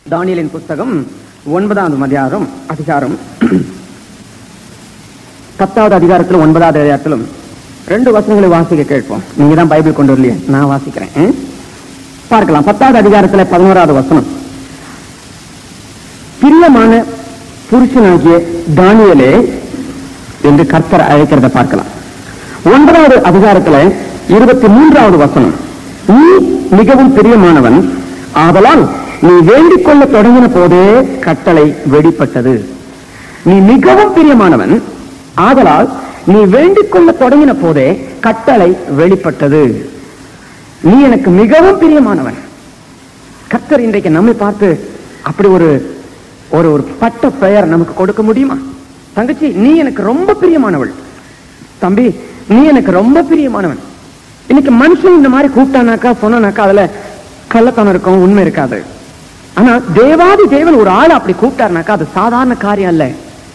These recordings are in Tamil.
தானியலின் புஸ்தகம் ஒன்பதாவது அதிகாரம் அதிகாரம் பத்தாவது அதிகாரத்திலும் ஒன்பதாவது அதிகாரத்திலும் ரெண்டு வசனங்களை வாசிக்க கேட்போம் நீங்க தான் பைபிள் கொண்டு வரலையே நான் வாசிக்கிறேன் ம்? பார்க்கலாம் பத்தாவது அதிகாரத்துல பதினோராவது வசனம் பிரியமான புருஷனாகிய தானியலே என்று கர்த்தர் அழைக்கிறத பார்க்கலாம் ஒன்பதாவது அதிகாரத்துல இருபத்தி மூன்றாவது வசனம் நீ மிகவும் பிரியமானவன் ஆதலால் நீ வேண்டிக் கொள்ள தொடங்கின போதே கட்டளை வெளிப்பட்டது நீ மிகவும் பிரியமானவன் ஆதலால் நீ வேண்டிக் கொள்ள தொடங்கின போதே கட்டளை வெளிப்பட்டது நீ எனக்கு மிகவும் பிரியமானவன் கர்த்தர் இன்றைக்கு நம்மை பார்த்து அப்படி ஒரு ஒரு ஒரு பட்ட பெயர் நமக்கு கொடுக்க முடியுமா தங்கச்சி நீ எனக்கு ரொம்ப பிரியமானவள் தம்பி நீ எனக்கு ரொம்ப பிரியமானவன் இன்னைக்கு மனுஷன் இந்த மாதிரி கூப்பிட்டானாக்கா சொன்னாக்கா அதுல கள்ளத்தனம் இருக்கும் உண்மை இருக்காது ஆனா தேவாதி தேவன் ஒரு ஆள் அப்படி கூப்பிட்டாருனாக்கா அது சாதாரண காரியம் அல்ல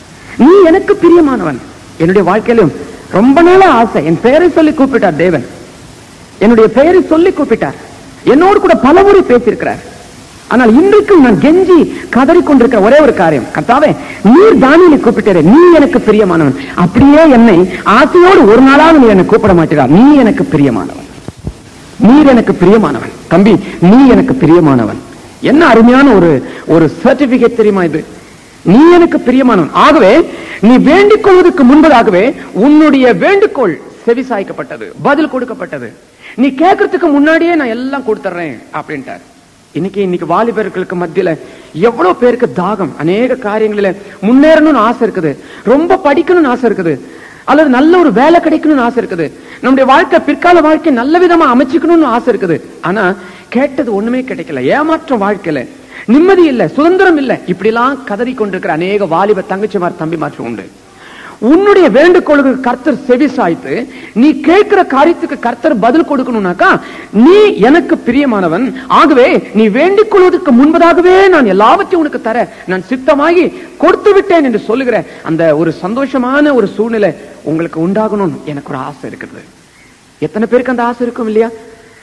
நீ எனக்கு பிரியமானவன் என்னுடைய வாழ்க்கையிலும் ரொம்ப நாளா ஆசை என் பெயரை சொல்லி கூப்பிட்டார் தேவன் என்னுடைய பெயரை சொல்லி கூப்பிட்டார் என்னோடு கூட பல முறை பேசியிருக்கிறார் ஆனால் இன்றைக்கும் நான் கெஞ்சி கதறி கொண்டிருக்கிற ஒரே ஒரு காரியம் கர்த்தாவே நீர் தானியலை கூப்பிட்டாரு நீ எனக்கு பிரியமானவன் அப்படியே என்னை ஆசையோடு ஒரு நாளாவது நீ என்னை கூப்பிட மாட்டீரா நீ எனக்கு பிரியமானவன் நீர் எனக்கு பிரியமானவன் தம்பி நீ எனக்கு பிரியமானவன் என்ன அருமையான ஒரு ஒரு சர்டிபிகேட் தெரியுமா இது நீ எனக்கு பிரியமானவன் ஆகவே நீ வேண்டிக் கொள்வதற்கு முன்பதாகவே உன்னுடைய வேண்டுகோள் செவிசாய்க்கப்பட்டது பதில் கொடுக்கப்பட்டது நீ கேட்கறதுக்கு முன்னாடியே நான் எல்லாம் கொடுத்துறேன் அப்படின்ட்டார் இன்னைக்கு இன்னைக்கு வாலிபர்களுக்கு மத்தியில எவ்வளவு பேருக்கு தாகம் அநேக காரியங்களில முன்னேறணும்னு ஆசை இருக்குது ரொம்ப படிக்கணும்னு ஆசை இருக்குது அல்லது நல்ல ஒரு வேலை கிடைக்கணும்னு ஆசை இருக்குது நம்முடைய வாழ்க்கை பிற்கால வாழ்க்கை நல்ல விதமா அமைச்சுக்கணும்னு ஆசை இருக்குது ஆனா கேட்டது ஒண்ணுமே கிடைக்கல ஏமாற்றம் வாழ்க்கையில நிம்மதி இல்ல சுதந்திரம் இல்ல இப்படி எல்லாம் கதறி கொண்டிருக்கிற அநேக வாலிப தங்கச்சிமார் தம்பிமாற்றம் உண்டு உன்னுடைய வேண்டுகோளுக்கு கர்த்தர் செவி சாய்த்து நீ கேட்கிற காரியத்துக்கு கர்த்தர் பதில் கொடுக்கணும்னாக்கா நீ எனக்கு பிரியமானவன் ஆகவே நீ வேண்டிக் கொள்வதற்கு முன்பதாகவே நான் எல்லாவற்றையும் உனக்கு தர நான் சித்தமாகி கொடுத்து விட்டேன் என்று சொல்லுகிற அந்த ஒரு சந்தோஷமான ஒரு சூழ்நிலை உங்களுக்கு உண்டாகணும் எனக்கு ஒரு ஆசை இருக்குது எத்தனை பேருக்கு அந்த ஆசை இருக்கும் இல்லையா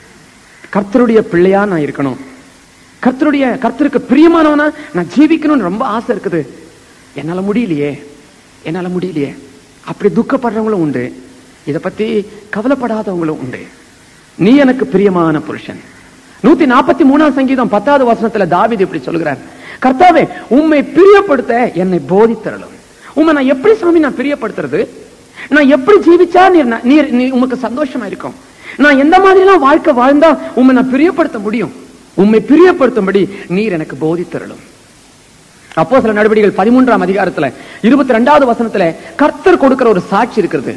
கர்த்தருடைய பிள்ளையா நான் இருக்கணும் கர்த்தருடைய கர்த்தருக்கு பிரியமானவனா நான் ஜீவிக்கணும்னு ரொம்ப ஆசை இருக்குது என்னால முடியலையே என்னால முடியலையே அப்படி துக்கப்படுறவங்களும் உண்டு இத பத்தி கவலைப்படாதவங்களும் உண்டு நீ எனக்கு பிரியமான புருஷன் நூத்தி நாற்பத்தி மூணாம் சங்கீதம் பத்தாவது வசனத்துல தாவீது இப்படி சொல்கிறார் கர்த்தாவே உம்மை பிரியப்படுத்த என்னை போதித்தரலும் உம்மை நான் எப்படி சாமி நான் பிரியப்படுத்துறது நான் எப்படி ஜீவிச்சா நீர் ந- நீர் நீ உமக்கு சந்தோஷமா இருக்கும் நான் எந்த மாதிரி எல்லாம் வாழ்க்கை வாழ்ந்தா உம்மை நான் பிரியப்படுத்த முடியும் உம்மை பிரியப்படுத்தும்படி நீர் எனக்கு போதித்தரலும் அப்போ சில நடவடிக்கைகள் பதிமூன்றாம் அதிகாரத்துல இருபத்தி ரெண்டாவது வசனத்துல கர்த்தர் கொடுக்கிற ஒரு சாட்சி இருக்கிறது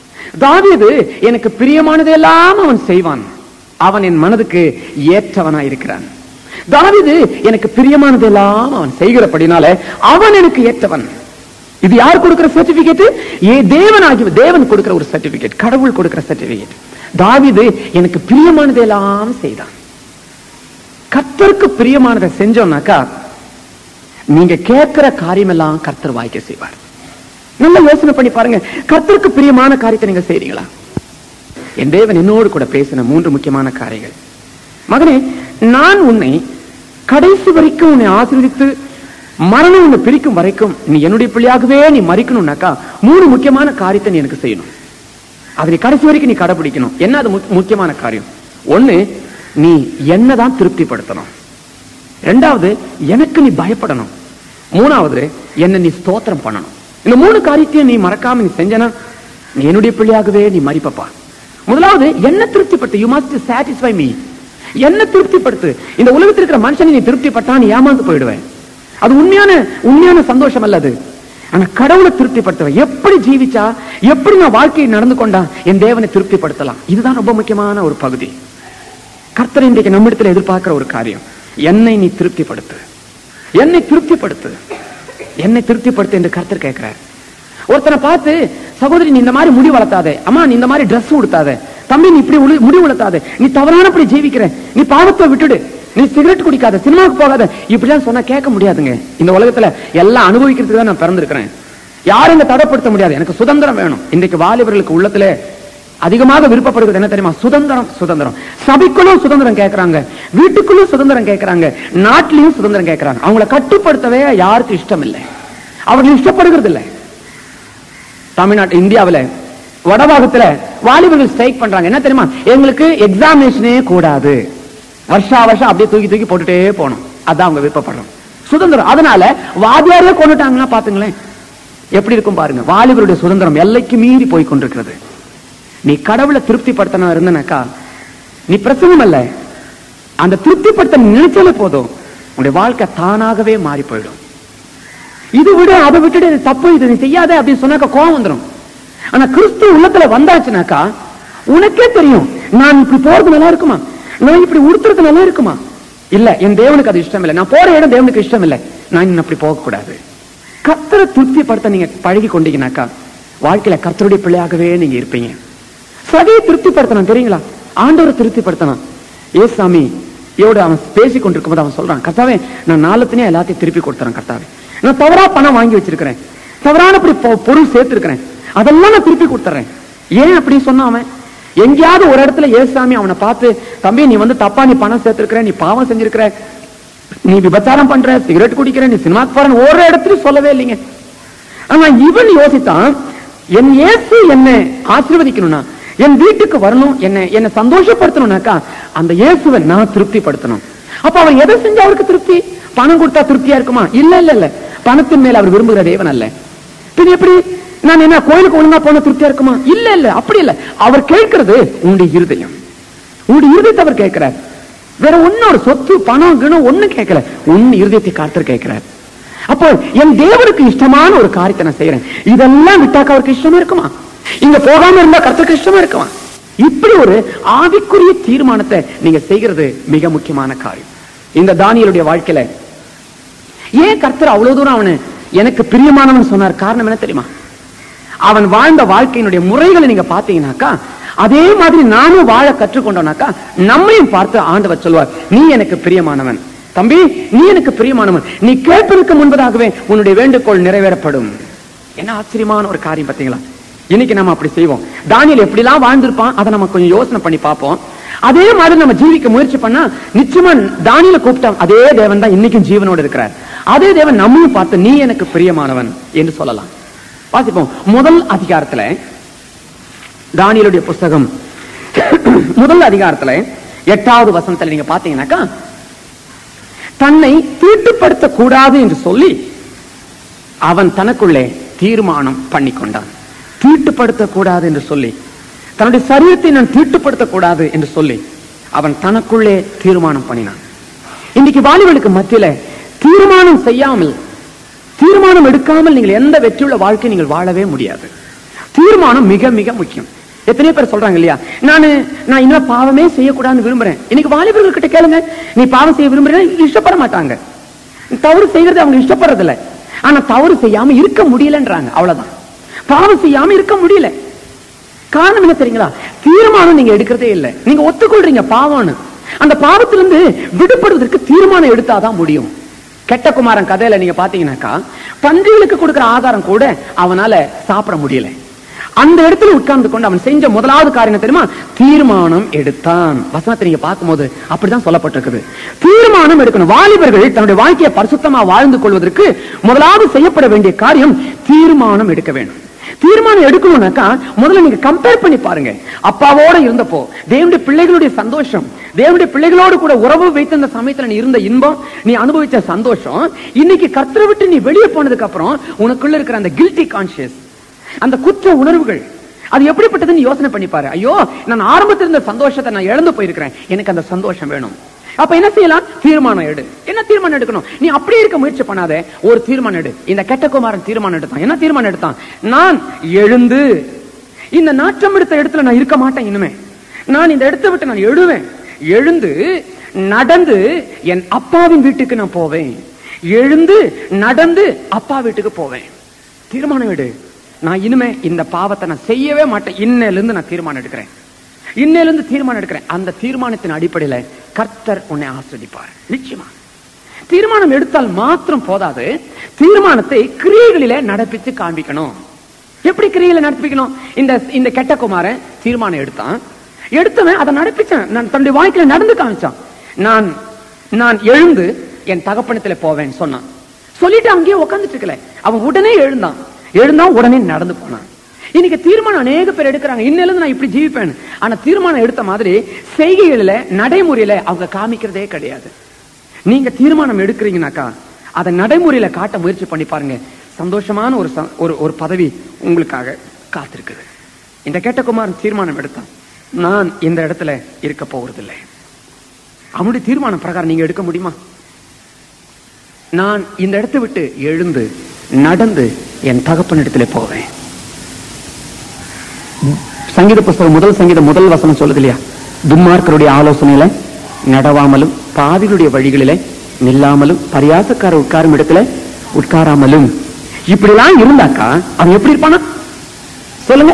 தாவீது எனக்கு பிரியமானதெல்லாம் அவன் செய்வான் அவன் என் மனதுக்கு ஏற்றவனா இருக்கிறான் தாவீது எனக்கு பிரியமானதெல்லாம் அவன் செய்கிறபடினால அவன் எனக்கு ஏற்றவன் இது யார் கொடுக்கிற சர்டிபிகேட் ஏ தேவன் ஆகிய தேவன் கொடுக்கிற ஒரு சர்டிபிகேட் கடவுள் கொடுக்கிற சர்டிபிகேட் தாவீது எனக்கு பிரியமானதெல்லாம் செய்தான் கர்த்தருக்கு பிரியமானதை செஞ்சோம்னாக்கா நீங்க கேட்கிற காரியம் எல்லாம் கர்த்தர் வாய்க்க செய்வார் நல்லா யோசனை பண்ணி பாருங்க கர்த்தருக்கு பிரியமான காரியத்தை நீங்க செய்றீங்களா என் தேவன் என்னோடு கூட பேசின மூன்று முக்கியமான காரியங்கள் மகனே நான் உன்னை கடைசி வரைக்கும் உன்னை ஆசீர்வதித்து மரணம் உன்னை பிரிக்கும் வரைக்கும் நீ என்னுடைய பிள்ளையாகவே நீ மறிக்கணும்னாக்கா மூணு முக்கியமான காரியத்தை நீ எனக்கு செய்யணும் அதை நீ கடைசி வரைக்கும் நீ கடைபிடிக்கணும் என்ன அது முக்கிய- முக்கியமான காரியம் ஒண்ணு நீ என்னதான் திருப்திப்படுத்தணும் ரெண்டாவது எனக்கு நீ பயப்படணும் மூணாவது என்ன நீ ஸ்தோத்திரம் பண்ணணும் இந்த மூணு காரியத்தையும் நீ மறக்காம நீ செஞ்சனா நீ என்னுடைய பிள்ளையாகவே நீ மறிப்பப்பா முதலாவது என்ன திருப்திப்படுத்து யூ மஸ்ட் சாட்டிஸ்ஃபை மீ என்ன திருப்திப்படுத்து இந்த உலகத்தில் இருக்கிற மனுஷனை நீ திருப்திப்பட்டா நீ ஏமாந்து போயிடுவேன் அது உண்மையான உண்மையான சந்தோஷம் அல்லது ஆனா கடவுளை திருப்திப்படுத்துவேன் எப்படி ஜீவிச்சா எப்படி நான் வாழ்க்கையை நடந்து கொண்டா என் தேவனை திருப்திப்படுத்தலாம் இதுதான் ரொம்ப முக்கியமான ஒரு பகுதி கர்த்தர் இன்றைக்கு நம்மிடத்தில் எதிர்பார்க்கிற ஒரு காரியம் என்னை நீ திருப்திப்படுத்து என்னை திருப்திப்படுத்து என்னை திருப்திப்படுத்து என்று கர்த்தர் கேட்கிறார் ஒருத்தனை பார்த்து சகோதரி நீ இந்த மாதிரி முடி வளர்த்தாதே அம்மா நீ இந்த மாதிரி Dress உடுத்தாத தம்பி நீ இப்படி உளி- முடி வளர்த்தாத நீ தவறானபடி ஜீவிக்கிற நீ பாவத்தை விட்டுடு நீ சிகரெட் குடிக்காத சினிமாவுக்கு போகாத இப்படிலாம் சொன்னா கேட்க முடியாதுங்க இந்த உலகத்துல எல்லாம் அனுபவிக்கிறதுக்கு தான் நான் பிறந்திருக்கிறேன் யாரும் இங்க தடைப்படுத்த முடியாது எனக்கு சுதந்திரம் வேணும் இன்றைக்கு வாலிபர்களுக்கு உள்ளத்துல அதிகமாக விருப்பப்படுகிறது என்ன தெரியுமா சுதந்திரம் சுதந்திரம் சபைக்குள்ளும் சுதந்திரம் கேட்கறாங்க வீட்டுக்குள்ளும் சுதந்திரம் கேட்கறாங்க நாட்டிலையும் சுதந்திரம் கேட்கறாங்க அவங்கள கட்டுப்படுத்தவே யாருக்கும் இஷ்டம் இல்லை அவர்கள் இஷ்டப்படுகிறது இல்லை தமிழ்நாட்டு இந்தியாவுல வடபாகத்துல வாலிபர்கள் ஸ்ட்ரைக் பண்றாங்க என்ன தெரியுமா எங்களுக்கு எக்ஸாமினேஷனே கூடாது வருஷா வருஷம் அப்படியே தூக்கி தூக்கி போட்டுட்டே போகணும் அதான் அவங்க விருப்பப்படுறோம் சுதந்திரம் அதனால வாதியாரே கொண்டுட்டாங்கன்னா பாத்துங்களேன் எப்படி இருக்கும் பாருங்க வாலிபருடைய சுதந்திரம் எல்லைக்கு மீறி போய் கொண்டிருக்கிறது நீ கடவுளை திருப்திப்படுத்தணும் இருந்தனாக்கா நீ பிரசங்கம் அல்ல அந்த திருப்திப்படுத்த நீ நினைச்சாலே போதும் உன்னுடைய வாழ்க்கை தானாகவே மாறி போயிடும் இது விட அதை விட்டுட்டு இது தப்பு இது நீ செய்யாத அப்படின்னு சொன்னாக்கா கோவம் வந்துடும் ஆனா கிறிஸ்து உள்ளத்துல வந்தாச்சுனாக்கா உனக்கே தெரியும் நான் இப்படி போறது நல்லா இருக்குமா நான் இப்படி உடுத்துறது நல்லா இருக்குமா இல்ல என் தேவனுக்கு அது இஷ்டம் இல்லை நான் போற இடம் தேவனுக்கு இஷ்டம் இல்லை நான் இன்னும் அப்படி போக கூடாது கர்த்தரை திருப்திப்படுத்த நீங்க பழகி கொண்டீங்கனாக்கா வாழ்க்கையில கர்த்தருடைய பிள்ளையாகவே நீங்க இருப்பீங்க சதையை திருப்திப்படுத்தணும் தெரியுங்களா ஆண்டவரை திருப்திப்படுத்தணும் ஏ சாமி இவோட அவன் பேசி கொண்டிருக்கும் போது அவன் சொல்றான் கர்த்தாவே நான் நாளத்தினே எல்லாத்தையும் திருப்பி கொடுத்துறேன் கர்த்தாவே நான் தவறா பணம் வாங்கி வச்சிருக்கிறேன் தவறானபடி பொ- பொருள் சேர்த்திருக்கிறேன் அதெல்லாம் நான் திருப்பி கொடுத்துறேன் ஏன் அப்படி சொன்னான் அவன் எங்கேயாவது ஒரு இடத்துல ஏசாமி அவனை பார்த்து தம்பி நீ வந்து தப்பா நீ பணம் சேர்த்திருக்கிற நீ பாவம் செஞ்சிருக்கிற நீ விபச்சாரம் பண்ற சிகரெட் குடிக்கிற நீ சினிமாக்கு போற ஒரு இடத்துலயும் சொல்லவே இல்லைங்க ஆனா இவன் யோசித்தான் என் இயேசு என்ன ஆசீர்வதிக்கணும்னா என் வீட்டுக்கு வரணும் என்ன என்ன சந்தோஷப்படுத்தணும்னாக்கா அந்த இயேசுவை நான் திருப்திப்படுத்தணும் அப்ப அவர் எதை செஞ்சா அவருக்கு திருப்தி பணம் கொடுத்தா திருப்தியா இருக்குமா இல்ல இல்ல இல்ல பணத்தின் மேல அவர் விரும்புகிற தேவன் அல்ல பின் எப்படி நான் என்ன கோயிலுக்கு ஒழுங்கா போன திருப்தியா இருக்குமா இல்ல இல்ல அப்படி இல்ல அவர் கேட்கிறது உன்னுடைய இருதயம் உன்னுடைய இருதயத்தை அவர் கேட்கிறார் வேற ஒன்னொரு சொத்து பணம் கிணம் ஒண்ணு கேட்கல உன் இருதயத்தை காத்தர் கேட்கிறார் அப்போ என் தேவனுக்கு இஷ்டமான ஒரு காரியத்தை நான் செய்யறேன் இதெல்லாம் விட்டாக்க அவருக்கு இஷ்டமா இருக்குமா இங்க போகாம இருந்தா கர்த்தருக்கு இஷ்டமா இருக்குமா இப்படி ஒரு ஆவிக்குரிய தீர்மானத்தை நீங்க செய்கிறது மிக முக்கியமான காரியம் இந்த தானியலுடைய வாழ்க்கையில ஏன் கர்த்தர் அவ்வளவு தூரம் அவனு எனக்கு பிரியமானவன் சொன்னார் காரணம் என்ன தெரியுமா அவன் வாழ்ந்த வாழ்க்கையினுடைய முறைகளை நீங்க பாத்தீங்கன்னாக்கா அதே மாதிரி நானும் வாழ கற்றுக்கொண்டோம்னாக்கா நம்மையும் பார்த்து ஆண்டவர் சொல்வார் நீ எனக்கு பிரியமானவன் தம்பி நீ எனக்கு பிரியமானவன் நீ கேட்பதற்கு முன்பதாகவே உன்னுடைய வேண்டுகோள் நிறைவேறப்படும் என்ன ஆச்சரியமான ஒரு காரியம் பாத்தீங்களா இன்னைக்கு நம்ம அப்படி செய்வோம் தானியல் எப்படிலாம் வாழ்ந்திருப்பான் அதை நம்ம கொஞ்சம் யோசனை பண்ணி பார்ப்போம் அதே மாதிரி நம்ம ஜீவிக்க முயற்சி பண்ணா நிச்சயமா தானியல கூப்பிட்டா அதே தேவன் தான் இன்னைக்கும் ஜீவனோடு இருக்கிறார் அதே தேவன் நம்மையும் பார்த்து நீ எனக்கு பிரியமானவன் என்று சொல்லலாம் வாசிப்போம் முதல் அதிகாரத்துல தானியலுடைய புஸ்தகம் முதல் அதிகாரத்துல எட்டாவது வசனத்துல நீங்க பாத்தீங்கன்னாக்கா தன்னை தீட்டுப்படுத்த கூடாது என்று சொல்லி அவன் தனக்குள்ளே தீர்மானம் பண்ணி கொண்டான் தீட்டுப்படுத்த கூடாது என்று சொல்லி தன்னுடைய சரீரத்தை நான் தீட்டுப்படுத்த கூடாது என்று சொல்லி அவன் தனக்குள்ளே தீர்மானம் பண்ணினான் இன்னைக்கு வாலிபனுக்கு மத்தியில தீர்மானம் செய்யாமல் தீர்மானம் எடுக்காமல் நீங்கள் எந்த வெற்றியுள்ள வாழ்க்கை நீங்கள் வாழவே முடியாது தீர்மானம் மிக மிக முக்கியம் எத்தனை பேர் சொல்றாங்க இல்லையா நானு நான் இன்னும் பாவமே செய்யக்கூடாதுன்னு விரும்புறேன் இன்னைக்கு வாலிபர்கள் கிட்ட கேளுங்க நீ பாவம் செய்ய விரும்புறேன் இஷ்டப்பட மாட்டாங்க தவறு செய்யறது அவங்க இஷ்டப்படுறது இல்ல ஆனா தவறு செய்யாம இருக்க முடியலன்றாங்க அவ்வளவுதான் பாவம் செய்யாம இருக்க முடியல காரணம் என்ன தெரியுங்களா தீர்மானம் நீங்க எடுக்கிறதே இல்லை நீங்க ஒத்துக்கொள்றீங்க பாவம்னு அந்த பாவத்திலிருந்து விடுபடுவதற்கு தீர்மானம் எடுத்தாதான் முடியும் கெட்ட குமாரன் கதையில நீங்க பாத்தீங்கன்னாக்கா பன்றிகளுக்கு கொடுக்கிற ஆகாரம் கூட அவனால சாப்பிட முடியல அந்த இடத்துல உட்கார்ந்து கொண்டு அவன் செஞ்ச முதலாவது காரியம் என்ன தெரியுமா தீர்மானம் எடுத்தான் வசனத்தை நீங்க பார்க்கும்போது அப்படிதான் சொல்லப்பட்டிருக்குது தீர்மானம் எடுக்கணும் வாலிபர்கள் தன்னுடைய வாழ்க்கையை பரிசுத்தமா வாழ்ந்து கொள்வதற்கு முதலாவது செய்யப்பட வேண்டிய காரியம் தீர்மானம் எடுக்க வேண்டும் தீர்மானம் எடுக்கணும்னாக்கா முதல்ல நீங்க கம்பேர் பண்ணி பாருங்க அப்பாவோட இருந்தப்போ தேவனுடைய பிள்ளைகளுடைய சந்தோஷம் தேவனுடைய பிள்ளைகளோடு கூட உறவு வைத்த அந்த சமயத்துல நீ இருந்த இன்பம் நீ அனுபவிச்ச சந்தோஷம் இன்னைக்கு கர்த்தரை விட்டு நீ வெளியே போனதுக்கு அப்புறம் உனக்குள்ள இருக்கிற அந்த கில்ட்டி கான்சியஸ் அந்த குற்ற உணர்வுகள் அது எப்படிப்பட்டதுன்னு யோசனை பண்ணி பாரு ஐயோ நான் ஆரம்பத்தில் இருந்த சந்தோஷத்தை நான் இழந்து போயிருக்கிறேன் எனக்கு அந்த சந்தோஷம் வேணும் அப்ப என்ன செய்யலாம் தீர்மானம் எடு என்ன தீர்மானம் எடுக்கணும் நீ அப்படியே இருக்க முயற்சி பண்ணாத ஒரு தீர்மானம் எடு இந்த கெட்ட குமாரன் தீர்மானம் எடுத்தான் என்ன தீர்மானம் எடுத்தான் நான் எழுந்து இந்த நாற்றம் எடுத்த இடத்துல நான் இருக்க மாட்டேன் இனிமே நான் இந்த இடத்தை விட்டு நான் எழுவேன் எழுந்து நடந்து என் அப்பாவின் வீட்டுக்கு நான் போவேன் எழுந்து நடந்து அப்பா வீட்டுக்கு போவேன் தீர்மானம் எடு நான் இனிமே இந்த பாவத்தை நான் செய்யவே மாட்டேன் இன்னையில இருந்து நான் தீர்மானம் எடுக்கிறேன் இன்னையில இருந்து தீர்மானம் எடுக்கிறேன் அந்த தீர்மானத்தின் அடிப்படையில கர்த்தர் உன்னை ஆஸ்வதிப்பார் நிச்சயமா தீர்மானம் எடுத்தால் மாத்திரம் போதாது தீர்மானத்தை கிரியைகளிலே நடப்பித்து காண்பிக்கணும் எப்படி கிரியையில நடப்பிக்கணும் இந்த இந்த கெட்ட குமாரன் தீர்மானம் எடுத்தான் எடுத்தவன் அதை நடப்பிச்சான் நான் தன்னுடைய வாழ்க்கையில நடந்து காமிச்சான் நான் நான் எழுந்து என் தகப்பனத்துல போவேன் சொன்னான் சொல்லிட்டு அங்கேயே உட்காந்துட்டு இருக்கல அவன் உடனே எழுந்தான் எழுந்தான் உடனே நடந்து போனான் இன்னைக்கு தீர்மானம் அநேக பேர் எடுக்கிறாங்க இன்னிலிருந்து நான் இப்படி ஜீவிப்பேன் ஆனா தீர்மானம் எடுத்த மாதிரி செய்கைகளில நடைமுறையில அவங்க காமிக்கிறதே கிடையாது நீங்க தீர்மானம் எடுக்கிறீங்கனாக்கா அதை நடைமுறையில காட்ட முயற்சி பண்ணி பாருங்க சந்தோஷமான ஒரு ச- ஒரு ஒரு பதவி உங்களுக்காக காத்திருக்குது இந்த கேட்டகுமாரன் தீர்மானம் எடுத்தான் நான் இந்த இடத்துல இருக்க போவதில்லை அவனுடைய தீர்மானம் பிரகாரம் நீங்க எடுக்க முடியுமா நான் இந்த இடத்தை விட்டு எழுந்து நடந்து என் தகப்பனிடத்திலே போவேன் சங்கீத புஸ்தகம் முதல் சங்கீதம் முதல் வசனம் சொல்லுது இல்லையா துன்மார்க்கருடைய ஆலோசனையில நடவாமலும் பாவிகளுடைய வழிகளிலே நில்லாமலும் பரியாசக்கார உட்காரும் இடத்துல உட்காராமலும் இப்படிலாம் இருந்தாக்கா அவன் எப்படி இருப்பானா சொல்லுங்க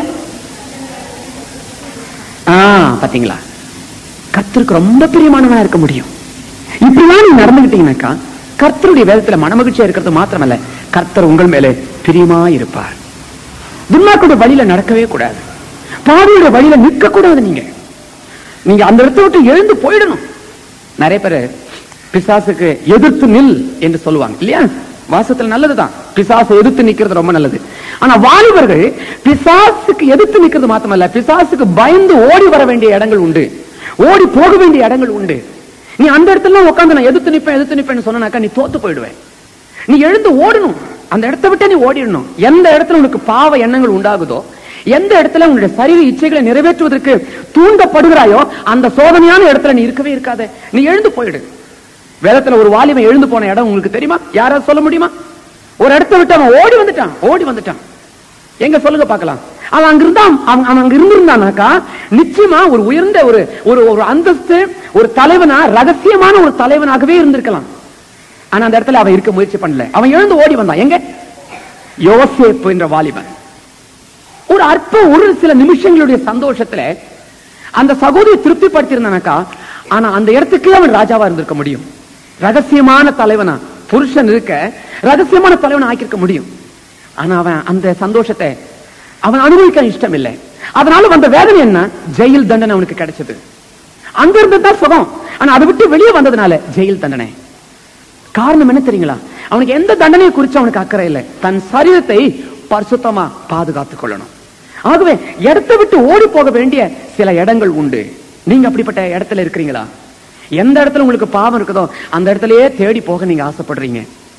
ஆ பாத்தீங்களா கர்த்தருக்கு ரொம்ப பிரியமானவனா இருக்க முடியும் இப்படிலாம் நீங்க நடந்துகிட்டீங்கன்னாக்கா கர்த்தருடைய வேதத்துல மனமகிழ்ச்சியா இருக்கிறது மாத்திரமல்ல கர்த்தர் உங்கள் மேலே பிரியமா இருப்பார் துன்மார்க்கோட வழியில நடக்கவே கூடாது பாவியோட வழியில நிற்க கூடாது நீங்க நீங்க அந்த இடத்தை விட்டு எழுந்து போயிடணும் நிறைய பேர் பிசாசுக்கு எதிர்த்து நில் என்று சொல்லுவாங்க இல்லையா வாசத்துல நல்லதுதான் பிசாசை எதிர்த்து நிக்கிறது ரொம்ப நல்லது ஆனா வாலிபர்கள் பிசாசுக்கு எதிர்த்து நிக்கிறது மாத்திரமல்ல பிசாசுக்கு பயந்து ஓடி வர வேண்டிய இடங்கள் உண்டு ஓடி போக வேண்டிய இடங்கள் உண்டு நீ அந்த இடத்துல உட்காந்து நான் எதிர்த்து நிப்பேன் எதிர்த்து நிப்பேன்னு சொன்னாக்கா நீ தோத்து போயிடுவேன் நீ எழுந்து ஓடணும் அந்த இடத்தை விட்டு நீ ஓடிடணும் எந்த இடத்துல உனக்கு பாவ எண்ணங்கள் உண்டாகுதோ எந்த இடத்துல உன்னுடைய சரீர இச்சைகளை நிறைவேற்றுவதற்கு தூண்டப்படுகிறாயோ அந்த சோதனையான இடத்துல நீ இருக்கவே இருக்காத நீ எழுந்து போயிடு வேதத்துல ஒரு வாலிபன் எழுந்து போன இடம் உங்களுக்கு தெரியுமா யாராவது சொல்ல முடியுமா ஒரு இடத்தை விட்டு அவன் ஓடி வந்துட்டான் ஓடி வந்துட்டான் எங்க சொல்லுங்க பார்க்கலாம் அவன் அங்க இருந்தான் அவன் அவன் அங்க இருந்திருந்தானாக்கா நிச்சயமா ஒரு உயர்ந்த ஒரு ஒரு ஒரு அந்தஸ்து ஒரு தலைவனா ரகசியமான ஒரு தலைவனாகவே இருந்திருக்கலாம் ஆனா அந்த இடத்துல அவன் இருக்க முயற்சி பண்ணல அவன் எழுந்து ஓடி வந்தான் எங்க யோசேப்பு என்ற வாலிபன் ஒரு அற்ப ஒரு சில நிமிஷங்களுடைய சந்தோஷத்துல அந்த சகோதரி திருப்திப்படுத்தி இருந்தானாக்கா ஆனா அந்த இடத்துக்கு அவன் ராஜாவா இருந்திருக்க முடியும் ரகசியமான தலைவனா புருஷன் இருக்க ரகசியமான தலைவனா ஆக்கியிருக்க முடியும் ஆனா அவன் அந்த சந்தோஷத்தை அவன் அனுபவிக்க இஷ்டம் இல்லை அதனால வந்த வேதனை என்ன ஜெயில் தண்டனை அவனுக்கு கிடைச்சது அங்க இருந்ததுதான் சுகம் ஆனா அதை விட்டு வெளியே வந்ததுனால ஜெயில் தண்டனை காரணம் என்ன தெரியுங்களா அவனுக்கு எந்த தண்டனையை குறித்து அவனுக்கு அக்கறை இல்லை தன் சரீரத்தை பரிசுத்தமா பாதுகாத்துக் கொள்ளணும் ஆகவே இடத்தை விட்டு ஓடி போக வேண்டிய சில இடங்கள் உண்டு நீங்க அப்படிப்பட்ட இடத்துல இருக்கிறீங்களா எந்த இடத்துல உங்களுக்கு பாவம் இருக்குதோ அந்த இடத்துலயே தேடி போக நீங்க ஆசைப்படுறீங்க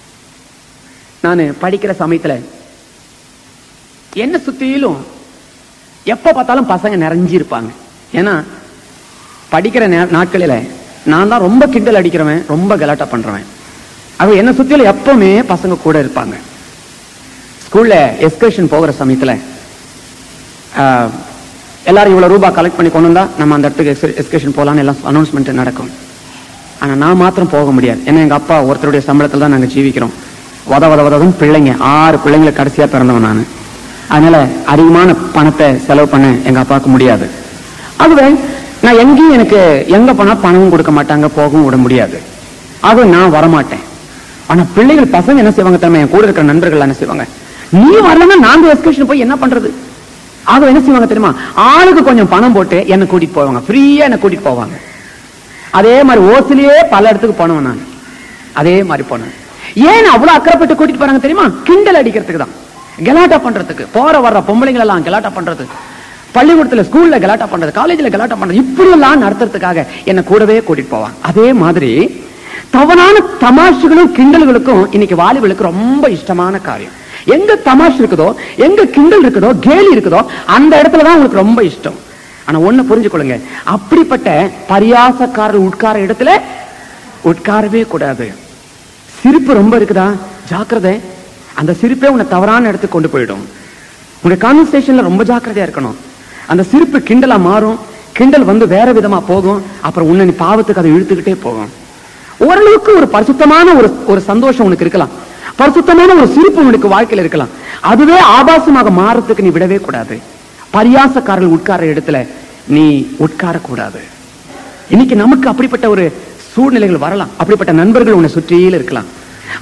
நான் படிக்கிற சமயத்துல என்ன சுத்தியிலும் எப்ப பார்த்தாலும் பசங்க நிறைஞ்சு இருப்பாங்க ஏன்னா படிக்கிற நே- நாட்களில நான் தான் ரொம்ப கிண்டல் அடிக்கிறவன் ரொம்ப கலாட்டா பண்றவன் அவ என்ன சுத்தியில எப்பவுமே பசங்க கூட இருப்பாங்க ஸ்கூல்ல எஸ்கர்ஷன் போகிற சமயத்துல ஆஹ், எல்லாரும் இவ்வளவு ரூபாய் கலெக்ட் பண்ணி கொண்டு வந்தா நம்ம அந்த இடத்துக்கு எஸ்கர்ஷன் போலான்னு எல்லாம் அனௌன்ஸ்மெண்ட் நடக்கும் ஆனா நான் மாத்திரம் போக முடியாது ஏன்னா எங்க அப்பா ஒருத்தருடைய சம்பளத்துல தான் நாங்க ஜீவிக்கிறோம் வத வத வதவும் பிள்ளைங்க ஆறு பிள்ளைங்களை கடைசியா பிறந்தவன் நான் அதனால அதிகமான பணத்தை செலவு பண்ண எங்க அப்பாவுக்கு முடியாது ஆகவே நான் எங்கேயும் எனக்கு எங்க போனா பணமும் கொடுக்க மாட்டாங்க போகவும் விட முடியாது ஆகவே நான் வரமாட்டேன் ஆனா பிள்ளைகள் பசங்க என்ன செய்வாங்க தெரியுமா என் கூட இருக்கிற நண்பர்கள் என்ன செய்வாங்க நீ வரலன்னா நாங்க எஸ்கர்ஷன் போய் என்ன பண்றது ஆக என்ன செய்வாங்க தெரியுமா ஆளுக்கு கொஞ்சம் பணம் போட்டு என்ன கூட்டிட்டு போவாங்க ஃப்ரீயா என்ன கூட்டிட்டு போவாங்க அதே மாதிரி ஓசிலேயே பல இடத்துக்கு போனவன் நான் அதே மாதிரி போனேன் ஏன் அவ்வளவு அக்கறைப்பட்டு கூட்டிட்டு போறாங்க தெரியுமா கிண்டல் அடிக்கிறதுக்கு தான் கலாட்டா பண்றதுக்கு போற வர்ற பொம்பளைங்களை எல்லாம் கலாட்டா பண்றது பள்ளிக்கூடத்துல ஸ்கூல்ல கலாட்டா பண்றது காலேஜ்ல கலாட்டா பண்றது இப்படி எல்லாம் நடத்துறதுக்காக என்ன கூடவே கூட்டிட்டு போவாங்க அதே மாதிரி தவறான தமாஷுகளும் கிண்டல்களுக்கும் இன்னைக்கு வாலிபர்களுக்கு ரொம்ப இஷ்டமான காரியம் எங்க தமாஷ் இருக்குதோ எங்க கிண்டல் இருக்குதோ கேலி இருக்குதோ அந்த இடத்துல தான் உங்களுக்கு ரொம்ப இஷ்டம் ஆனா ஒண்ணு புரிஞ்சுக்கொள்ளுங்க அப்படிப்பட்ட பரியாசக்காரர் உட்கார இடத்துல உட்காரவே கூடாது சிரிப்பு ரொம்ப இருக்குதா ஜாக்கிரதை அந்த சிரிப்பே உன்னை தவறான இடத்துக்கு கொண்டு போயிடும் உங்க கான்வர்சேஷன்ல ரொம்ப ஜாக்கிரதையா இருக்கணும் அந்த சிரிப்பு கிண்டலா மாறும் கிண்டல் வந்து வேற விதமா போகும் அப்புறம் உன்னை நீ பாவத்துக்கு அதை இழுத்துக்கிட்டே போகும் ஓரளவுக்கு ஒரு பரிசுத்தமான ஒரு ஒரு சந்தோஷம் உனக்கு இருக்கலாம் பரிசுத்தமான ஒரு சிரிப்பு உனக்கு வாழ்க்கையில இருக்கலாம் அதுவே ஆபாசமாக மாறத்துக்கு நீ விடவே கூடாது பரியாசக்காரர்கள் உட்கார இடத்துல நீ உட்கார கூடாது இன்னைக்கு நமக்கு அப்படிப்பட்ட ஒரு சூழ்நிலைகள் வரலாம் அப்படிப்பட்ட நண்பர்கள் உன்னை சுற்றியில இருக்கலாம்